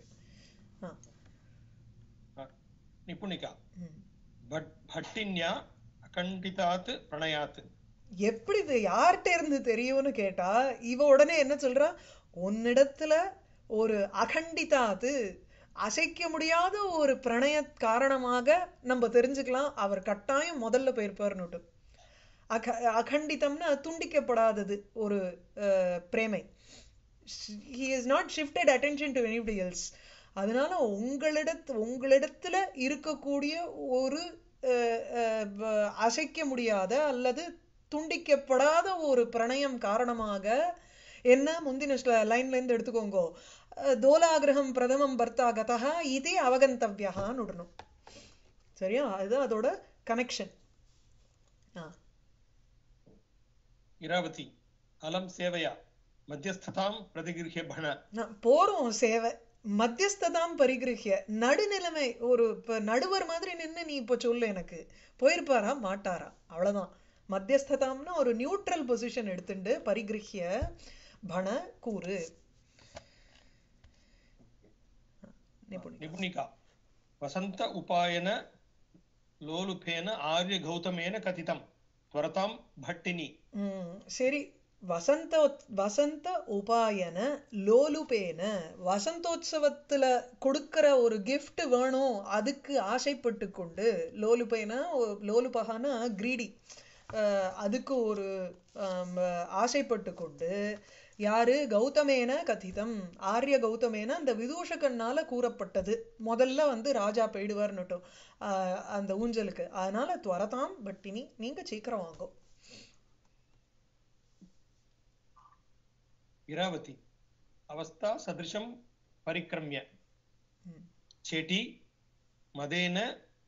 ஆ,
निपुणिका
ம்.
भट् भट्टिन्या अखण्डितात् प्रणयात्
எப்படி இது யார்கிட்ட இருந்து தெரியும்னு கேட்டா இவ உடனே என்ன சொல்றா உன்னிடத்துல ஒரு அகண்டிதாது அசைக்க முடியாத ஒரு பிரணய காரணமாக நம்ம தெரிஞ்சுக்கலாம் அவர் கட்டாயம் முதல்ல போயிருப்பாருன்னுட்டு அக அகண்டிதம்னா துண்டிக்கப்படாதது ஒரு அஹ், பிரேமை he is not shifted attention to anybody else அதனால உங்களிடத்து உங்களிடத்துல இருக்கக்கூடிய ஒரு அஹ், அஹ், வ- அசைக்க முடியாத அல்லது துண்டிக்கப்படாத ஒரு பிரணயம் காரணமாக என்ன முந்தின லைன்ல இருந்து எடுத்துக்கோங்க அஹ், தோலாகிரகம் பிரதமம் பர்த்தா கதா இதே அவகந்தவ்யகான்னு விடணும் சரியா அதுதான் அதோட கனெக்ஷன் ஆ
इरावती अलं सेवया मध्यस्थतां प्रतिगृह्य भण
நான் போறோம் சேவை மத்தியஸ்ததாம் பரிகிரகிய நடுநிலைமை ஒரு இப்ப நடுவர் மாதிரி நின்னு நீ இப்ப சொல்லு எனக்கு போயிருப்பாரா மாட்டாரா அவ்வளவுதான் மத்தியஸ்ததாம்னா ஒரு நியூட்ரல் பொசிஷன் எடுத்துட்டு பரிகிரகிய பண கூறு நிபுணி
निपुणिका वसन्त उपायन लोलुपेन आर्यगौतमेन कथितं त्वरतां भट्टिनी
ம் சரி வசந்த வசந்த உபாயன லோலுபேன வசந்தோத்சவத்துல கொடுக்கிற ஒரு gift வேணும் அதுக்கு ஆசைப்பட்டு கொண்டு லோலுபேன லோலுபகான கிரீடி அதுக்கு ஒரு ஆம், ஆசைப்பட்டு கொண்டு யாரு கௌதமேன கதிதம் ஆரிய கௌதமேன அந்த விதூஷகன்னால கூறப்பட்டது முதல்ல வந்து ராஜா போயிடுவார்னுட்டும் ஆஹ், அந்த ஊஞ்சலுக்கு அதனால துவரதாம் பட்டினி நீங்க சீக்கிரம் வாங்கோ
इरावती अवस्था सदृशं परिक्रम्य
ம்.
चेटी मदेन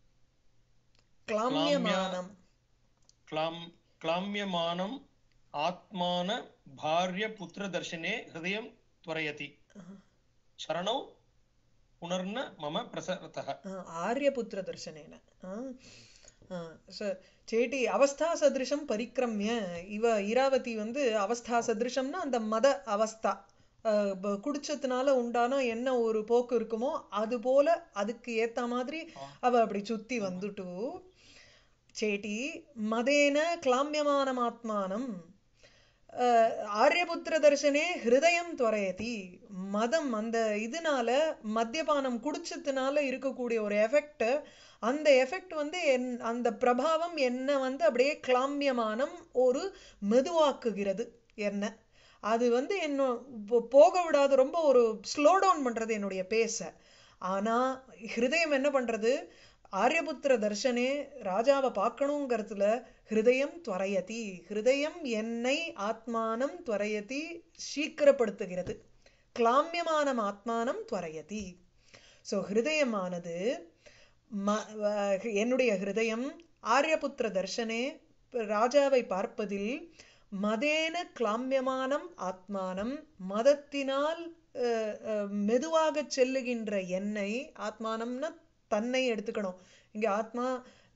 கிளாமியமானம்
क्लां क्लाम्यमानम् आत्मान भार्यपुत्रदर्शने हृदयं त्वरयति शरणौ पुनर्न मम प्रसरतः
ஆரியபுத்திர தர்சனேன ஆ, ஆ, ச- சேட்டி அவஸ்தா சதிருஷம் பரிக்கிரமிய இவ ஈராவதி வந்து அவஸ்தா சதிருஷம்னா அந்த மத அவஸ்தா அஹ், ப- குடிச்சதுனால உண்டான என்ன ஒரு போக்கு இருக்குமோ அது போல அதுக்கு ஏத்த மாதிரி அவ அப்படி சுத்தி வந்துட்டு சேட்டி மதேன கிளாமியமானம் ஆத்மானம் அஹ், ஆரியபுத்திர தர்சனே ஹிருதயம் துவரயதி மதம் அந்த இதனால மத்தியபானம் குடிச்சதுனால இருக்கக்கூடிய ஒரு எஃபெக்ட் அந்த எஃபெக்ட் வந்து என் அந்த பிரபாவம் என்ன வந்து அப்படியே கிளாமியமானம் ஒரு மெதுவாக்குகிறது என்ன அது வந்து என்ன போ- போக விடாது ரொம்ப ஒரு ஸ்லோ டவுன் பண்றது என்னுடைய பேச ஆனா ஹிருதயம் என்ன பண்றது ஆரியபுத்திர தர்ஷனே ராஜாவை பார்க்கணுங்கிறதுல ஹிருதயம் துவரையதி ஹிருதயம் என்னை ஆத்மானம் துவரையதி சீக்கிரப்படுத்துகிறது கிளாமியமானம் ஆத்மானம் துவரையதி ஸோ ஹிருதயமானது ம- வ- என்னுடைய ஹிருதயம் ஆரியபுத்திர தர்ஷனே ராஜாவை பார்ப்பதில் மதேன கிளாமியமானம் ஆத்மானம் மதத்தினால் அஹ், அஹ், மெதுவாக செல்லுகின்ற என்னை ஆத்மானம்னா தன்னை எடுத்துக்கணும் இங்க ஆத்மா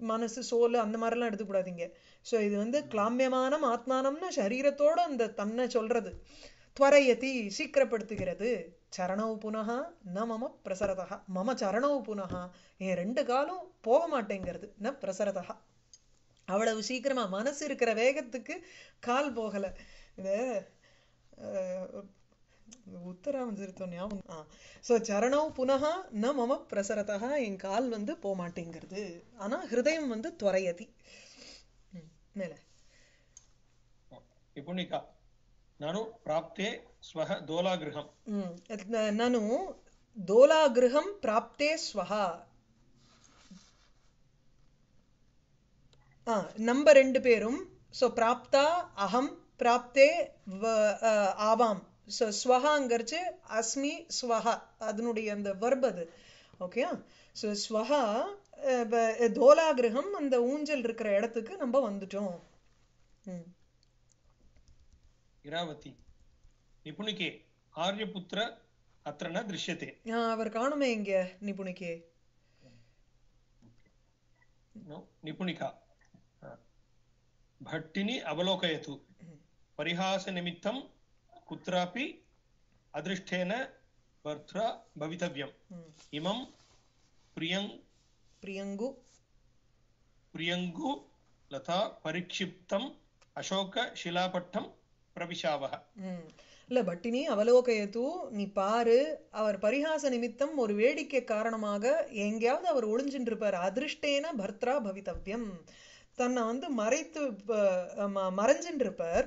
மனசு சோல் அந்த மாதிரிலாம் எடுத்துக்கூடாதீங்க ஸோ இது வந்து கிளாமியமானம் ஆத்மானம்னா சரீரத்தோட அந்த தன்னை சொல்றது துவரயதி சீக்கிரப்படுத்துகிறது சரணவு புனகா ந மம பிரசரதா மம சரணவு புனகா என் ரெண்டு காலும் போக மாட்டேங்கிறது ந பிரசரதா அவ்வளவு சீக்கிரமா மனசு இருக்கிற வேகத்துக்கு கால் போகல இது அஹ், உத்தராமந்திருத்தம் ஞாபகம் ஆ ஸோ சரணம் புனகா ந மம பிரசரதா என் கால் வந்து போக மாட்டேங்கிறது ஆனா ஹிருதயம் வந்து துவரையதி ம், மேல
निपुणिका ननु प्राप्ते स्वः दोलागृहम्
ம், ந- நனு தோலாகிருஹம் பிராப்தே ஸ்வஹா ஆ நம்ம ரெண்டு பேரும் ஸோ பிராப்தா அகம் பிராப்தே வ- அ, ஆவாம் ஸோ ஸ்வஹாங்கிறச்சு அஸ்மி ஸ்வஹா அதனுடைய அந்த verb அது ஓகே ஸோ ஸ்வஹா அ, வ- தோலாகிருஹம் அந்த ஊஞ்சல் இருக்கிற இடத்துக்கு நம்ம வந்துட்டோம் ம்
इरावती निपुणिके आर्यपुत्र अत्र न दृश्यते
ஆ, அவர் காணுமே இங்க நிபுணிக்கே
No, निपुणिका हा. भट्टिनी अवलोकयतु परिहासनिमित्तं कुत्रापि अदृष्टेन भर्त्रा भवितव्यम्
ம்.
इमं प्रियं
பிரியங்கு
प्रियङ्गु लता परिक्षिप्तम् अशोकशिलापट्टं प्रविशावः
ம். இல்ல பட்டினி அவலோகயத்து நீ பாரு அவர் பரிகாச நிமித்தம் ஒரு வேடிக்கை காரணமாக எங்கேயாவது அவர் ஒளிஞ்சின்னு இருப்பார் அதிருஷ்டேன பர்த்ரா பவித்தவ்யம் தன்னை வந்து மறைத்து ப- ம- மறைஞ்சின்னு இருப்பார்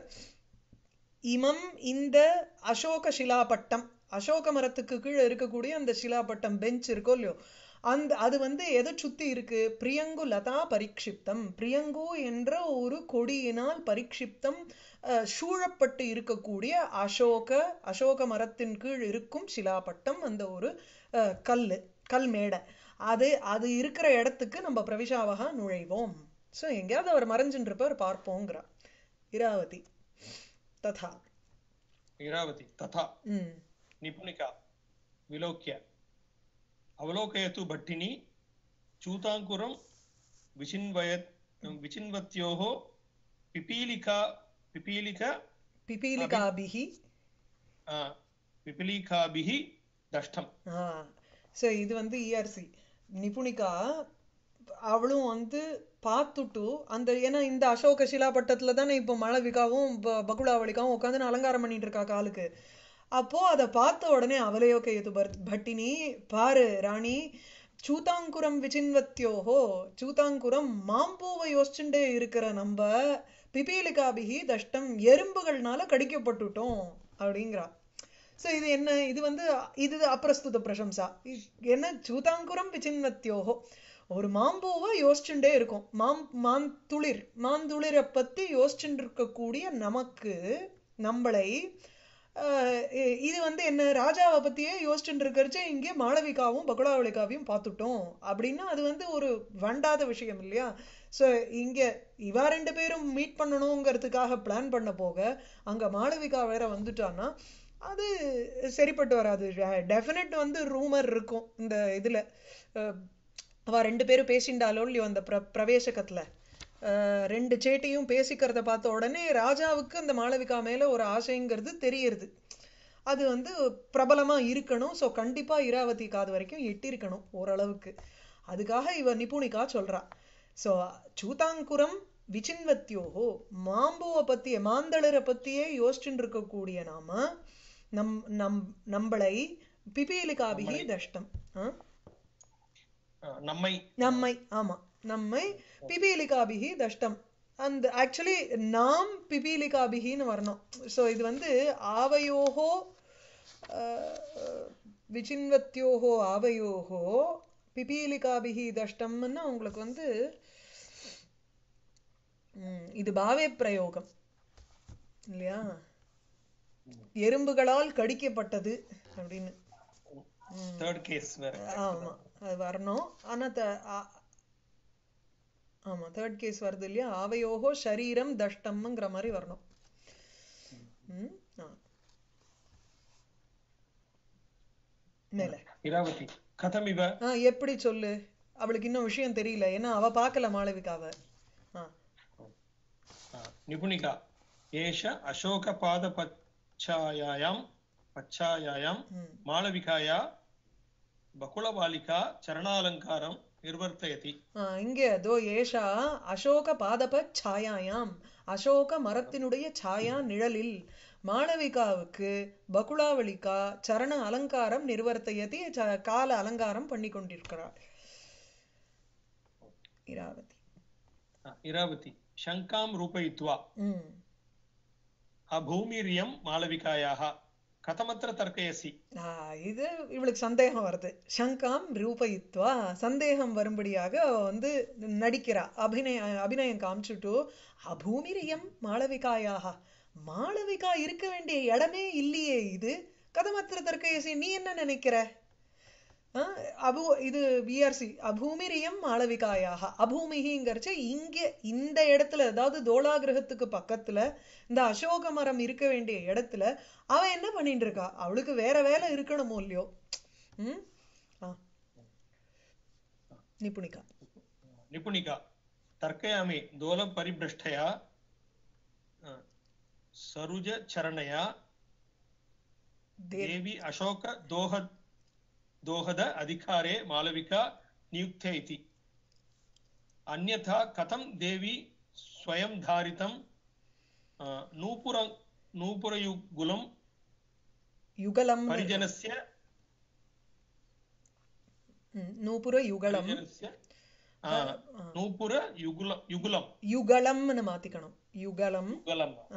இமம் இந்த அசோக சிலாபட்டம் அசோக மரத்துக்கு கீழே இருக்கக்கூடிய அந்த சிலாபட்டம் பெஞ்ச் இருக்கோ இல்லையோ அந்த அது வந்து எதை சுத்தி இருக்கு பிரியங்கு லதா பரிக்ஷிப்தம் பிரியங்கு என்ற ஒரு கொடியினால் பரிக்ஷிப்தம் அஹ், சூழப்பட்டு இருக்கக்கூடிய அசோக அசோக மரத்தின் கீழ் இருக்கும் சிலாபட்டம் அந்த ஒரு அஹ், கல்லு கல் மேடை அது அது இருக்கிற இடத்துக்கு நம்ம பிரவிஷாவகா நுழைவோம் ஸோ எங்கேயாவது அவர் மறைஞ்சுட்டு இருப்பார் பார்ப்போங்கிறா இராவதி ததா
इरावती तथा
ம்
निपुणिका विलोक्य अवलोकयतु भट्टिनी चूताङ्कुरं विचिन्वय विचिन्वत्योः पिपीलिका पिपीलिक
பிபீலிகாபிகி
आ, पिपीलिकाभिः दष्टम्
ஆ ஸோ இது வந்து இஆர்சி நிபுணிகா அவளும் வந்து பார்த்துட்டு அந்த ஏன்னா இந்த அசோக சிலாபட்டத்துல தானே இப்போ மழவிகாவும் ப- பகுலாவளிக்காவும் உட்காந்து அலங்காரம் பண்ணிட்டு இருக்கா காலுக்கு அப்போ அதை பார்த்த உடனே அவலையோக இது பர் பட்டினி பாரு ராணி சூதாங்குரம் விசின்வத்தியோஹோ சூதாங்குரம் மாம்பூவை யோசிச்சுட்டே இருக்கிற நம்ம பிபீலிகாபிகி தஷ்டம் எறும்புகள்னால கடிக்கப்பட்டுட்டோம் அப்படிங்கிறா ஸோ இது என்ன இது வந்து இது அப்பிரஸ்துத பிரசம்சா இ- என்ன சூதாங்குரம் விசின்வத்தியோகோ ஒரு மாம்பூவை யோசிச்சுட்டே இருக்கும் மாம் மாந்துளிர் மாந்துளிரை பத்தி யோசிச்சுட்டு இருக்கக்கூடிய நமக்கு நம்மளை ஆஹ் இ- இது வந்து என்ன ராஜாவை பத்தியே யோசிச்சுட்டு இருக்கிறச்சே இங்கே மாளவிகாவும் பகுலாவளிகாவையும் பார்த்துட்டோம் அப்படின்னா அது வந்து ஒரு வண்டாத விஷயம் இல்லையா ஸோ இங்க இவா ரெண்டு பேரும் மீட் பண்ணணுங்கிறதுக்காக பிளான் பண்ண போக அங்க மாளவிகா வேற வந்துட்டான்னா அது சரிப்பட்டு வராது டெஃபினட் வந்து ரூமர் இருக்கும் இந்த இதுல அஹ் அவ ரெண்டு பேரும் பேசிண்டாலோ இல்லையோ அந்த பிர பிரவேசகத்துல அஹ் ரெண்டு சேட்டையும் பேசிக்கிறத பார்த்த உடனே ராஜாவுக்கு அந்த மாளவிகா மேல ஒரு ஆசைங்கிறது தெரியறது அது வந்து பிரபலமா இருக்கணும் ஸோ கண்டிப்பா இராவதி காது வரைக்கும் எட்டியிருக்கணும் ஓரளவுக்கு அதுக்காக இவ நிபுணிகா சொல்றா ஸோ சூதாங்குரம் விசின்வத்தியோஹோ மாம்புவை பத்திய மாந்தளரை பத்தியே யோசிச்சுட்டு இருக்கக்கூடிய நாம நம் நம் நம்மளை பிபீலிகாபிகி தஷ்டம் ஆ?
आ, நம்மை
நம்மை ஆமா நம்மை பிபீலிகாபிகி தஷ்டம் அந்த ஆக்சுவலி நாம் பிபீலிகாபிகின்னு வரணும் ஸோ இது வந்து ஆவையோகோ அஹ், விசின்வத்தியோகோ ஆவையோகோ பிபீலிகாபிகி தஷ்டம்னா உங்களுக்கு வந்து ம், இது பாவே பிரயோகம் இல்லையா எறும்புகளால் கடிக்கப்பட்டது அப்படின்னு
தேர்ட் கேஸ் வேற
ஆமா அது வரணும் ஆனா த- ஆ- ஆமா தேர்ட் கேஸ் வருது இல்லையா ஆவையோகோ ஷரீரம் தஷ்டம்ங்கிற மாதிரி வரணும் ம், ஆ. மேல
இராவதி கதமிவ
ஆ எப்படி சொல்லு அவளுக்கு இன்னும் விஷயம் தெரியல ஏன்னா அவ பார்க்கல மாளவிகாவை ஆ
आ, निपुणिका एष अशोकपादपच्छायायां पच्छायायां
ம்
मालविकाया बकुळबालिका चरणालङ्कारं निर्वर्तयति
ஆ, இங்கே அதோ ஏஷா அசோக பாதப சாயாயாம் அசோக மரத்தினுடைய சாயா நிழலில் மாளவிகாவுக்கு பகுலாவளிகா சரண அலங்காரம் நிர்வர்த்தயதி ச- கால அலங்காரம் பண்ணி கொண்டிருக்கிறாள் இராவதி
आ, इरावती शङ्कां रूपयित्वा
ம்
अभूमिर्यं मालविकायाः कथमत्र तर्कयसि
ஆ, இது இவளுக்கு சந்தேகம் வருது சங்காம் ரூபயித்வா சந்தேகம் வரும்படியாக அவ வந்து நடிக்கிறா அபிநய அபிநயம் காமிச்சுட்டு அபூமிரியம் மாளவிகாயாக மாளவிகா இருக்க வேண்டிய இடமே இல்லையே இது கதமத்திர தர்க்கயசி நீ என்ன நினைக்கிற ஆ, அபு இது விஆர்சி அபூமிரியம் மாளவிகாயாக அபூமிகிங்கிறச்ச இங்க இந்த இடத்துல அதாவது தோளாகிரகத்துக்கு பக்கத்துல இந்த அசோக மரம் இருக்க வேண்டிய இடத்துல அவ என்ன பண்ணிட்டு இருக்கா அவளுக்கு வேற வேலை இருக்கணுமோ இல்லையோ ம் ஆ நிபுணிகா
निपुणिका तर्कयामि दोलपरिभ्रष्टया अ, सरुजचरणया
தே-
देवी अशोक दोह दोहद अधिकारे मालविका नियुक्ते इति अन्यथा कथं देवी स्वयं धारितं अ, नूपुर नूपुरयुगुलं
யுகலம்
परिजनस्य
நூபுர யுகலம்
परिजनस्य अ, नूपुरयुगुल युगुलं
யுகலம்னு மாத்திக்கணும் யுகலம்
युगलम्
ஆ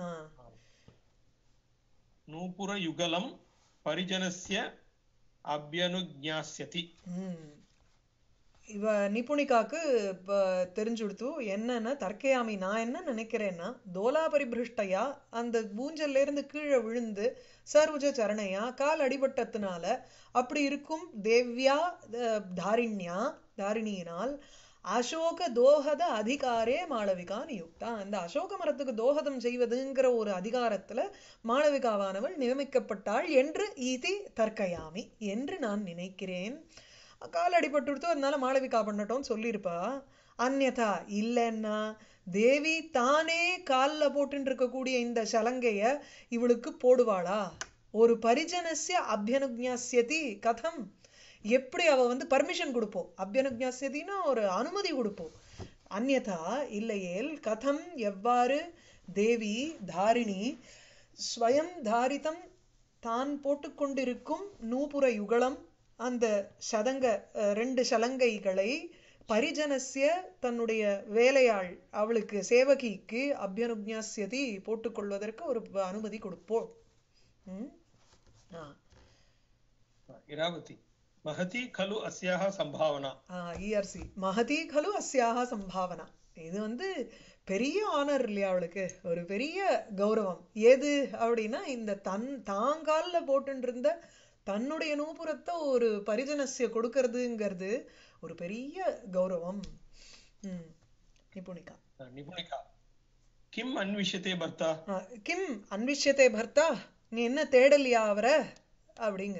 नूपुरयुगलं परिजनस्य अभ्यनुज्ञास्यति
ம். இவ நிபுணிகாக்கு இப்ப தெரிஞ்சுடுத்து என்னன்னா தர்க்கயாமி நான் என்ன நினைக்கிறேன்னா தோலா பரிபிருஷ்டையா அந்த ஊஞ்சல்ல இருந்து கீழே விழுந்து சர்வஜ சரணையா கால் அடிபட்டதுனால அப்படி இருக்கும் தேவ்யா அஹ், தாரிண்யா தாரிணியினால் அசோக தோஹத அதிகாரே மாளவிகா நியுக்தா அந்த அசோக மரத்துக்கு தோஹதம் செய்வதுங்கிற ஒரு அதிகாரத்துல மாளவிகாவானவள் நியமிக்கப்பட்டாள் என்று ஈதி தர்க்கயாமி என்று நான் நினைக்கிறேன் கால் அடிபட்டுடுத்தோ அதனால மாளவிகா பண்ணட்டோம்னு சொல்லியிருப்பா அந்யதா இல்லைன்னா தேவி தானே கால்ல போட்டுட்டு இருக்கக்கூடிய இந்த சலங்கைய இவளுக்கு போடுவாளா ஒரு பரிஜனஸ்ய அபியனுஜாசியதி கதம் எப்படி அவ வந்து பர்மிஷன் கொடுப்போம் அபியனுஜாசியதினா ஒரு அனுமதி கொடுப்போம் அந்யதா இல்லையேல் கதம் எவ்வாறு தேவி தாரிணி ஸ்வயம் தாரிதம் தான் போட்டுக்கொண்டிருக்கும் நூபுர யுகலம் அந்த சதங்க அஹ், ரெண்டு சலங்கைகளை பரிஜனஸ்ய தன்னுடைய வேலையாள் அவளுக்கு சேவகிக்கு அபியனுஜாசியதி போட்டுக்கொள்வதற்கு ஒரு அனுமதி கொடுப்போம் ம்? ஆ
इरावती महती खलु अस्याः सम्भावना
இஆர்சி மகதி கலு அஸ்யாக சம்பாவனா இது வந்து பெரிய ஆனர் இல்லையா அவளுக்கு ஒரு பெரிய கௌரவம் எது அப்படின்னா இந்த தன் தாங்கால்ல போட்டுட்டு இருந்த தன்னுடைய நூபுரத்தை ஒரு பரிஜனஸ்ய கொடுக்கறதுங்கிறது ஒரு பெரிய கௌரவம் ம் நிபுணிகா
निपुणिका किम् अन्विष्यते भर्ता
ஆ, கிம் அன்விஷ்யத்தை பர்த்தா நீ என்ன தேடலையா அவரை அப்படிங்கிற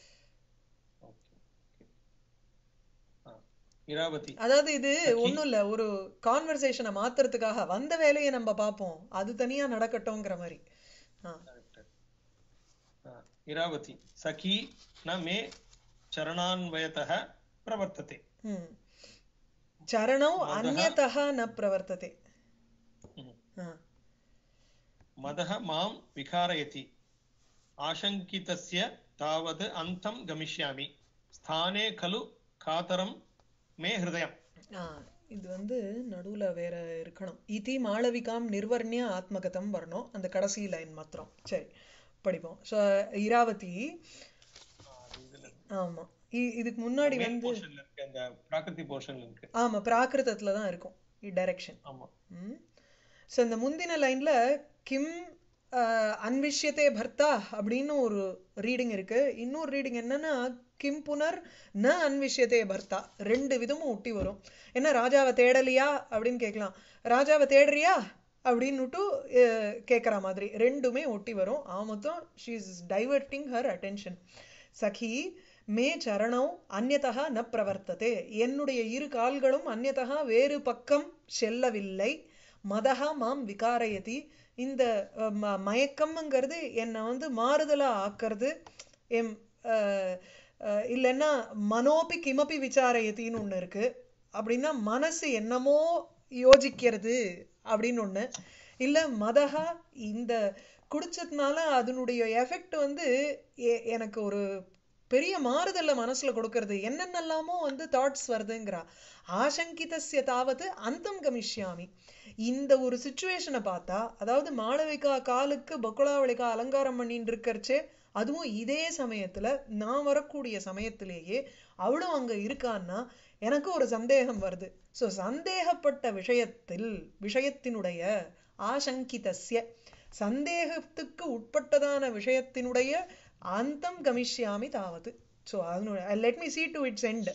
हा, इरावती
அதாவது இது
சகி.
ஒண்ணும் இல்ல ஒரு கான்வர்சேஷனை மாத்துறதுக்காக வந்த வேலையை நம்ம பார்ப்போம் அது தனியா நடக்கட்டும்ங்கிற மாதிரி ஆ
हा, इरावती सखी न मे चरणान्वयतः प्रवर्तते
ம் சரணौ
மதः.
அந்யதः ந பிரவர்த்ததே
हम्म।
ஆ.
मदः मां विकारयति आशङ्कितस्य तावत् अन्तं गमिष्यामि स्थाने खलु कातरं मे हृदयम्
ஆ, இது வந்து நடுவுல வேற இருக்கணும் இதி மாளவிகாம் நிர்வர்ணிய ஆத்மகதம் வரணும் அந்த கடைசி லைன் மாத்திரம் சரி படிப்போம் ஸோ இராவதி ஆமா இ- இதுக்கு முன்னாடி
மெயின்
வந்து
போர்ஷன்ல இருக்கு அந்த பிராகிருதி போர்ஷன்ல இருக்கு
ஆமா பிராகிருதத்துல தான் இருக்கும் டைரக்ஷன்
ஆமா
ஸோ இந்த முந்தின லைன்ல கிம் அஹ், அன்விஷ்யத்தே பர்த்தா அப்படின்னு ஒரு ரீடிங் இருக்கு இன்னொரு ரீடிங் என்னன்னா கிம் புனர் ந அன்விஷ்யத்தே பர்த்தா ரெண்டு விதமும் ஒட்டி வரும் என்ன ராஜாவை தேடலையா அப்படின்னு கேட்கலாம் ராஜாவை தேடுறியா அப்படின்னுட்டு அஹ், கேட்குற மாதிரி ரெண்டுமே ஒட்டி வரும் ஆ மொத்தம் she is diverting her attention சகி மே சரணம் அந்நதா ந பிரவர்த்ததே என்னுடைய இரு கால்களும் அந்நதா வேறு பக்கம் செல்லவில்லை மதஹா மாம் விகாரயதி இந்த அஹ், ம- மயக்கம்ங்கிறது என்னை வந்து மாறுதலா ஆக்கிறது எம் அஹ், அஹ், இல்லைன்னா மனோபி கிமபி விசாரயத்தின்னு ஒண்ணு இருக்கு அப்படின்னா மனசு என்னமோ யோசிக்கிறது அப்படின்னு ஒண்ணு இல்ல மதஹா இந்த குடிச்சதுனால அதனுடைய எஃபெக்ட் வந்து எ- எனக்கு ஒரு பெரிய மாறுதல்ல மனசுல கொடுக்கறது என்னென்னலாமோ வந்து தாட்ஸ் வருதுங்கிறா ஆசங்கிதஸ்ய தாவது அந்தம் கமிஷ்யாமி இந்த ஒரு சுச்சுவேஷனை பார்த்தா அதாவது மாளவிகா காலுக்கு பக்குலாவளிகா அலங்காரம் பண்ணிட்டு இருக்கறச்சே அதுவும் இதே சமயத்துல நான் வரக்கூடிய சமயத்திலேயே அவளும் அங்க இருக்கான்னா எனக்கு ஒரு சந்தேகம் வருது சோ சந்தேகப்பட்ட விஷயத்தில் விஷயத்தினுடைய ஆசங்கிதஸ்ய சந்தேகத்துக்கு உட்பட்டதான விஷயத்தினுடைய அந்தம் கமிஷ்யாமி தாவது ஸோ அதனுடைய let me see to its end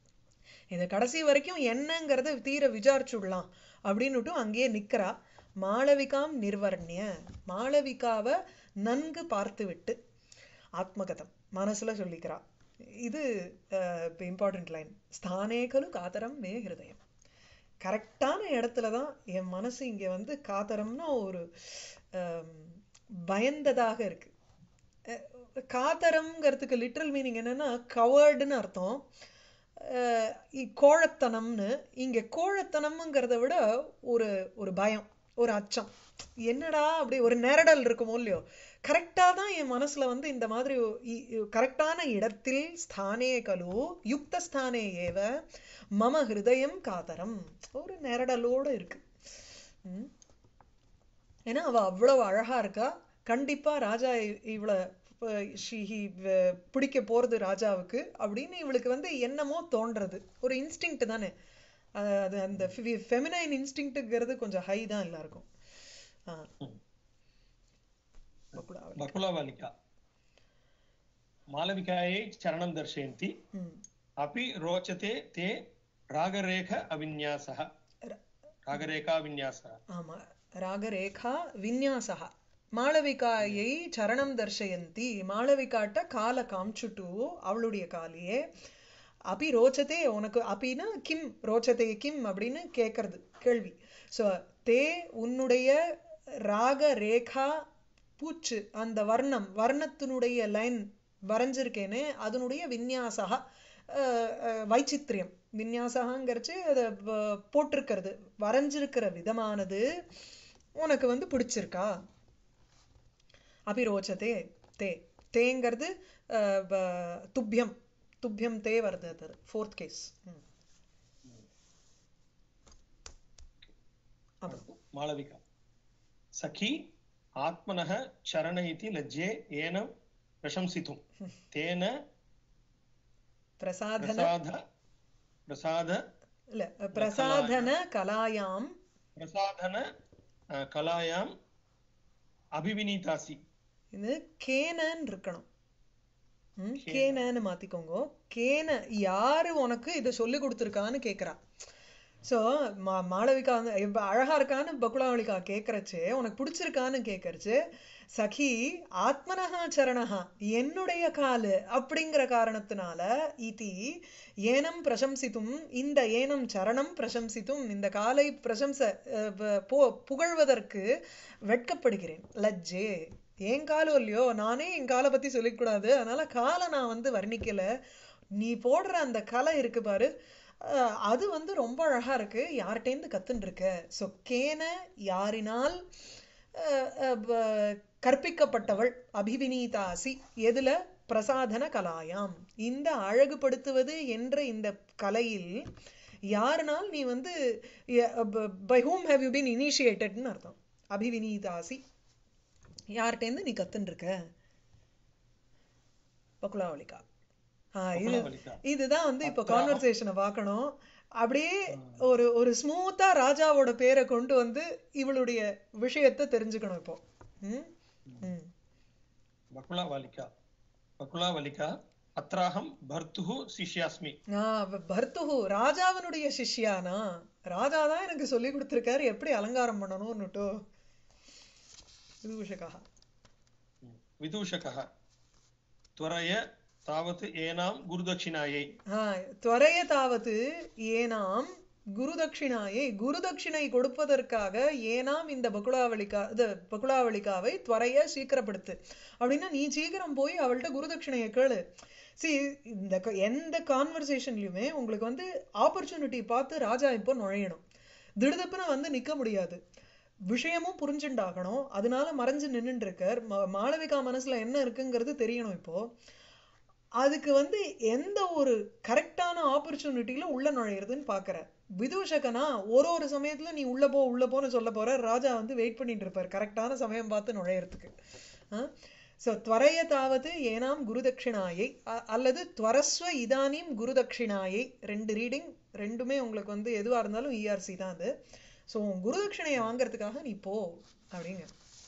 இதை கடைசி வரைக்கும் என்னங்கிறத தீர விசாரிச்சுடலாம் அப்படின்னுட்டு அங்கேயே நிக்கிறா மாளவிகாம் நிர்வர்ணிய மாளவிகாவை நன்கு பார்த்து விட்டு ஆத்மகதம் மனசுல சொல்லிக்கிறா இது இம்பார்ட்டன்ட் லைன் ஸ்தானே கலு காதரம் மே ஹிருதயம் கரெக்டான இடத்துல தான் என் மனசு இங்க வந்து காதரம்னா ஒரு ஆம், பயந்ததாக இருக்கு அஹ், காதரம்ங்கிறதுக்கு லிட்ரல் மீனிங் என்னன்னா கவர்டுன்னு அர்த்தம் அஹ் இ- கோழத்தனம்னு இங்க கோழத்தனம்ங்கிறத விட ஒரு ஒரு பயம் ஒரு அச்சம் என்னடா அப்படி ஒரு நேரடல் இருக்குமோ இல்லையோ கரெக்டா தான் என் மனசுல வந்து இந்த மாதிரி கரெக்டான இடத்தில் ஸ்தானே கலு யுக்த ஸ்தானே ஏவ மம ஹிருதயம் காதரம் ஒரு நேரடலோட இருக்கு ம். ஏன்னா அவ அவ்வளவு அழகா இருக்கா கண்டிப்பா ராஜா இ- இவள அஹ், she- he, அஹ், பிடிக்க போறது ராஜாவுக்கு அப்படின்னு இவளுக்கு வந்து என்னமோ தோன்றது ஒரு இன்ஸ்டிங்க்ட் தானே அஹ், அது அந்த ஃபெமினைன் இன்ஸ்டிங்க்ட்ங்கிறது கொஞ்சம் ஹை தான் எல்லாருக்கும் ஆ. பக்குடாவளி.
बकुलाबालिका मालविकायै चरणं दर्शयन्ति
ம்.
अपि रोचते ते रागरेख अविन्यासः
ர-
रागरेखाविन्यासः
ஆமா ராகரேகா விந்யாசா மாளவிகாயை சரணம் தர்ஷயந்தி மாளவிகாட்ட கால காமிச்சுட்டு அவளுடைய காலையே அபி ரோச்சதே உனக்கு அபின்னா கிம் ரோச்சதே கிம் அப்படின்னு கேட்கறது கேள்வி ஸோ தே உன்னுடைய ராக ரேகா பூச்சு அந்த வர்ணம் வர்ணத்தினுடைய லைன் வரைஞ்சிருக்கேனே அதனுடைய விந்யாசா அஹ், அஹ், வைச்சித்ரியம் விந்யாசகாங்கிறச்சு அதை வ- போட்டிருக்கிறது வரைஞ்சிருக்கிற விதமானது உனக்கு வந்து பிடிச்சிருக்கா அபிரோச்சதே தே தேங்கிறது அஹ், வ- துப்பியம் துப்பியம் தே வருது அது ஃபோர்த் கேஸ் அப்புறம்
मालविका सखी आत्मनः चरण इति लज्जे येन प्रशंसितुं तेन
பிரசாதன
प्रसाद प्रसाद
இல்ல பிரசாதன கலாயாம்
प्रसाधन अ, कलायाम् अभिविनीतासि
இது கேனன்னு இருக்கணும் ம், கேனன்னு மாத்திக்கோங்க கேன யாரு உனக்கு இதை சொல்லி கொடுத்துருக்கான்னு கேக்குறா சோ மா மாளவிகா வந்து இப்ப அழகா இருக்கான்னு பகுலாவளிகா கேக்குறச்சு உனக்கு பிடிச்சிருக்கான்னு கேக்குறச்சு சகி ஆத்மனஹா சரணஹா என்னுடைய காலு அப்படிங்கிற காரணத்தினால இதி ஏனம் பிரசம்சித்தும் இந்த ஏனம் சரணம் பிரசம்சித்தும் இந்த காலை பிரசம்ச அஹ், ப- போ- புகழ்வதற்கு வெட்கப்படுகிறேன் லஜ்ஜே என் காலம் இல்லையோ நானே என் காலை பத்தி சொல்லிக்கூடாது அதனால காலை நான் வந்து வர்ணிக்கல நீ போடுற அந்த கலை இருக்கு பாரு அஹ், அது வந்து ரொம்ப அழகா இருக்கு யார்கிட்டேருந்து கத்துன்னு இருக்க ஸோ கேன யாரினால் அஹ், அஹ், ப- கற்பிக்கப்பட்டவள் அபிவினீதாசி எதுல பிரசாதன கலாயாம் இந்த அழகுபடுத்துவது என்ற இந்த கலையில் யாருனால் நீ வந்து by whom have you been இனிஷியேட்டட்னு அர்த்தம் அபிவினீதாசி யார்கிட்டேருந்து நீ கத்துன்னு இருக்க பகுலாவளிகா ஆ, இது
बकुलावलिका
இதுதான் வந்து இப்போ
அப்புறம்
கான்வர்சேஷனை பார்க்கணும் அப்படியே ஒரு ஒரு ஸ்மூத்தா ராஜாவோட பேரை கொண்டு வந்து இவளுடைய விஷயத்தை தெரிஞ்சுக்கணும் இப்போ ம் ம்
बकुलाबालिका बकुलावलिका अत्राहं भर्तुः शिष्यास्मि
நான் பர்த்துஹு ராஜாவினுடைய சிஷ்யானா ராஜா தான் எனக்கு சொல்லி கொடுத்துருக்காரு எப்படி அலங்காரம் பண்ணணும்னுட்டு விதூஷகா
विदूषकः त्वरय तावत् एनां गुरुदक्षिणायै
ஆ, त्वरय தாவத்து ஏனாம் குருதட்சிணாயை குருதட்சிணை கொடுப்பதற்காக ஏனாம் இந்த பகுலாவளிக்கா இது பகுலாவளிக்காவை துவரைய சீக்கிரப்படுத்து அப்படின்னா நீ சீக்கிரம் போய் அவள்கிட்ட குருதட்சிணையை கேளு see இந்த க- எந்த கான்வர்சேஷன்லயுமே உங்களுக்கு வந்து ஆப்பர்ச்சுனிட்டி பார்த்து ராஜா இப்போ நுழையணும் திடுதப்புன்னு வந்து நிக்க முடியாது விஷயமும் புரிஞ்சுண்டாகணும் அதனால மறைஞ்சு நின்னுட்டு இருக்கார் ம- மாளவிகா மனசுல என்ன இருக்குங்கிறது தெரியணும் இப்போ அதுக்கு வந்து எந்த ஒரு கரெக்டான ஆப்பர்ச்சுனிட்டியில உள்ள நுழையிறதுன்னு பாக்குற விதூஷகனா ஒரு ஒரு சமயத்துல நீ உள்ள போ உள்ள போன்னு சொல்ல போற ராஜா வந்து வெயிட் பண்ணிட்டு இருப்பார் கரெக்டான சமயம் பார்த்து நுழையறதுக்கு ஸோ துவரைய தாவது ஏனாம் குருதட்சிணாயை அ- அல்லது துவரஸ்வ இதானீம் குருதட்சிணாயை ரெண்டு ரீடிங் ரெண்டுமே உங்களுக்கு வந்து எதுவா இருந்தாலும் இஆர்சி தான் அது ஸோ குருதட்சிணையை வாங்குறதுக்காக நீ போ அப்படிங்க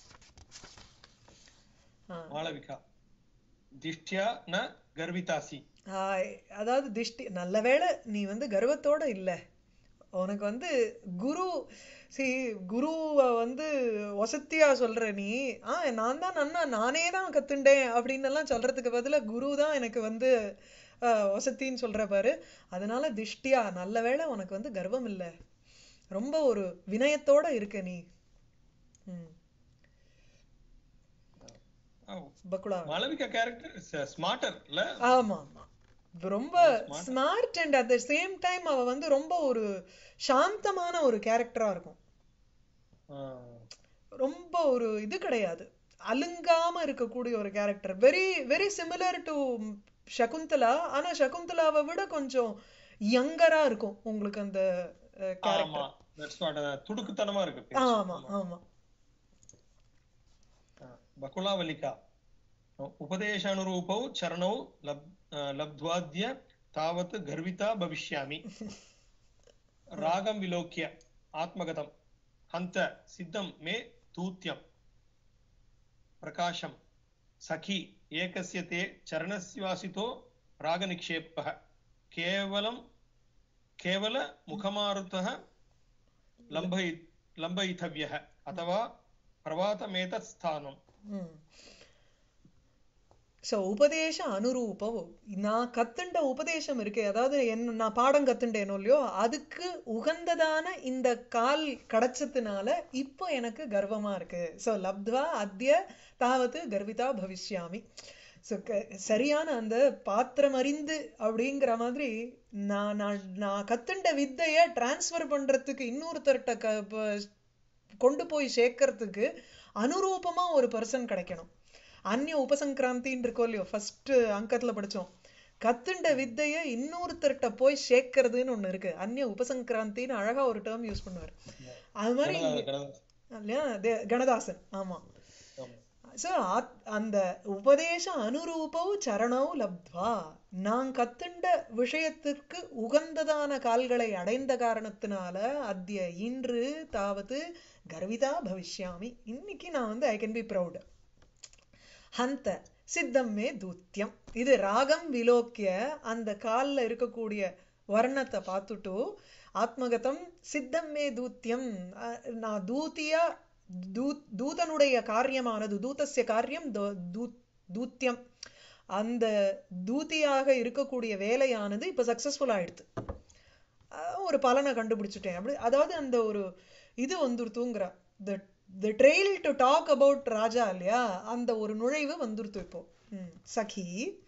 ஆ
मालविका दिष्ट्या न गर्वितासि
ஆய், அதாவது திஷ்டி நல்ல வேளை நீ வந்து கர்வத்தோட இல்ல உனக்கு வந்து குரு சி குருவை வந்து வசத்தியா சொல்ற நீ ஆ நான் தான் நன்னா நானே தான் கத்துண்டேன் அப்படின்னு எல்லாம் சொல்றதுக்கு பதிலா குரு தான் எனக்கு வந்து ஆஹ், வசத்தின்னு சொல்ற பாரு அதனால திஷ்டியா நல்ல வேளை உனக்கு வந்து கர்வம் இல்ல ரொம்ப ஒரு வினயத்தோட இருக்க நீ ம் பக்குலா
मालविका कैरेक्टर स्मार्टर இல்ல
ஆமா ஆமா ரொம்ப smart and at the same time அவ வந்து ரொம்ப ஒரு சாந்தமான ஒரு கேரக்டரா இருக்கும்
ஆ,
ரொம்ப ஒரு இது கிடையாது அலுங்காம இருக்கக்கூடிய ஒரு character very very similar to Shakuntala ஆனா சகுந்தலாவை விட கொஞ்சம் யங்கரா இருக்கும் உங்களுக்கு அந்த
ஆமா
கேரக்டர்
that's what uh, துடுக்குத்தனமா இருக்கு பேச்சு.
ஆமா ஆமா
बकुलावलिका उपदेशानुरूपौ चरणौ लब् लब्ध्वाद्य तावत् गर्विता भविष्यामि रागं विलोक्य आत्मगतं हन्त सिद्धं मे तूत्यं प्रकाशं सखी एकस्य ते चरणस्वासितो रागनिक्षेपः केवलं केवलमुखमारुतः लम्भयि लम्बयितव्यः अथवा प्रवातमेतत् स्थानम्
ஸோ உபதேச அனுரூபம் நான் கத்துண்ட உபதேசம் இருக்கே அதாவது என்ன நான் பாடம் கத்துண்டேனோ இல்லையோ அதுக்கு உகந்ததான இந்த கால் கிடைச்சதுனால இப்போ எனக்கு கர்வமா இருக்கு ஸோ லப்த்வா அத்ய தாவது கர்விதா பவிஷ்யாமி ஸோ சரியான அந்த பாத்திரம் அறிந்து அப்படிங்கிற மாதிரி நான் நான் நான் கத்துண்ட வித்தைய டிரான்ஸ்ஃபர் பண்றதுக்கு இன்னொருத்தர்கிட்ட க ப- கொண்டு போய் சேர்க்கறதுக்கு அனுரூபமா ஒரு பர்சன் கிடைக்கணும் அந்நிய உபசங்கிராந்தின்னு இருக்கோ இல்லையோ ஃபர்ஸ்ட் அங்கத்துல படிச்சோம் கத்துண்ட வித்தைய இன்னொருத்தர்கிட்ட போய் சேர்க்கறதுன்னு ஒண்ணு இருக்கு அந்நிய உபசங்கிராந்தின்னு அழகா ஒரு டேர்ம் யூஸ் பண்ணுவார் அது மாதிரி இங்க- இல்லையா தே- கணதாசன் ஆமா சோ அந்த உபதேச அனுரூபவு சரணவு லப்த்வா நான் கத்துண்ட விஷயத்திற்கு உகந்ததான கால்களை அடைந்த காரணத்தினால அத்திய இன்று தாவது கர்விதா பவிஷ்யாமி இன்னைக்கு நான் வந்து ஐ கேன் பி ப்ரௌட் ஹந்த சித்தம் மே தூத்தியம் இது ராகம் விலோக்கிய அந்த கால்ல இருக்கக்கூடிய வர்ணத்தை பார்த்துட்டு ஆத்மகதம் சித்தம் மே தூத்தியம் அஹ், நான் தூத்தியா தூ- தூதனுடைய காரியமானது தூதஸ்ய காரியம் தூ- தூ- தூத்தியம் அந்த தூதியாக இருக்கக்கூடிய வேலையானது இப்ப சக்சஸ்ஃபுல் ஆயிடுது அஹ் ஒரு பலனை கண்டுபிடிச்சிட்டேன் அப்படி அதாவது அந்த ஒரு இது வந்துருத்துங்கிற the the trail to talk about ராஜா இல்லையா அந்த ஒரு நுழைவு வந்துருத்து இப்போ ம். சகி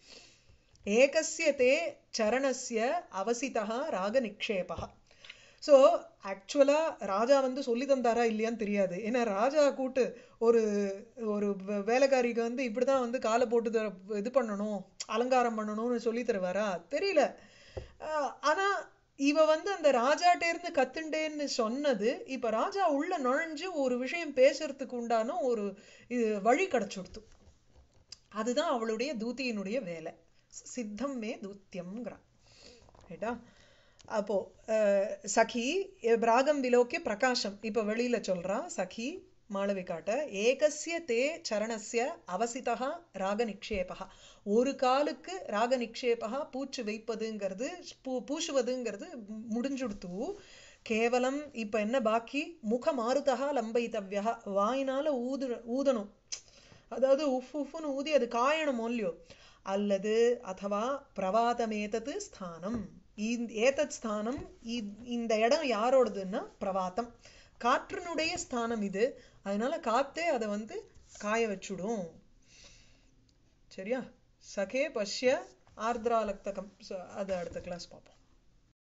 ஏகஸ்ய தே சரணஸ்ய அவசிதா ராக நிக்ஷேபா ஸோ ஆக்சுவலா ராஜா வந்து சொல்லி தந்தாரா இல்லையான்னு தெரியாது ஏன்னா ராஜா கூட்டு ஒரு ஒரு வே- வேலைக்காரிக்கு வந்து இப்படிதான் வந்து காலை போட்டு தர- இது பண்ணணும் அலங்காரம் பண்ணணும்னு சொல்லி தருவாரா தெரியல ஆஹ் ஆனா இவ வந்து அந்த ராஜாட்ட இருந்து கத்துண்டேன்னு சொன்னது இப்ப ராஜா உள்ள நுழைஞ்சு ஒரு விஷயம் பேசுறதுக்கு உண்டான ஒரு இது வழி கிடைச்சுடுத்து அதுதான் அவளுடைய தூத்தியினுடைய வேலை சித்தம் மே தூத்தியம்ங்கிறான் ரைட்டா அப்போ அஹ், சகி அஹ், ராகம் விலோக்கிய பிரகாசம் இப்ப வெளியில சொல்றா சகி மாளவிகாட்ட ஏகஸ்ய தே சரணஸ்ய அவசிதா ராக நிக்ஷேபா ஒரு காலுக்கு ராக நிக்ஷேபா பூச்சு வைப்பதுங்கிறது பூ பூசுவதுங்கிறது முடிஞ்சுடுத்து கேவலம் இப்ப என்ன பாக்கி முக மாருதா லம்பைத்தவ்யா வாயினால ஊது ஊதணும் அதாவது உஃப் உஃப்னு ஊதி அது காயணும் இல்லையோ அல்லது அதவா பிரவாதமேதது ஸ்தானம் இந்த- ஏதத் ஸ்தானம் இ- இந்த இடம் யாரோடதுன்னா பிரவாத்தம் காற்றினுடைய ஸ்தானம் இது அதனால காத்தே அதை வந்து காய வச்சுடும் சரியா சகே பஷ்ய ஆர்திராலக்தகம் So, அது அடுத்த கிளாஸ் பார்ப்போம்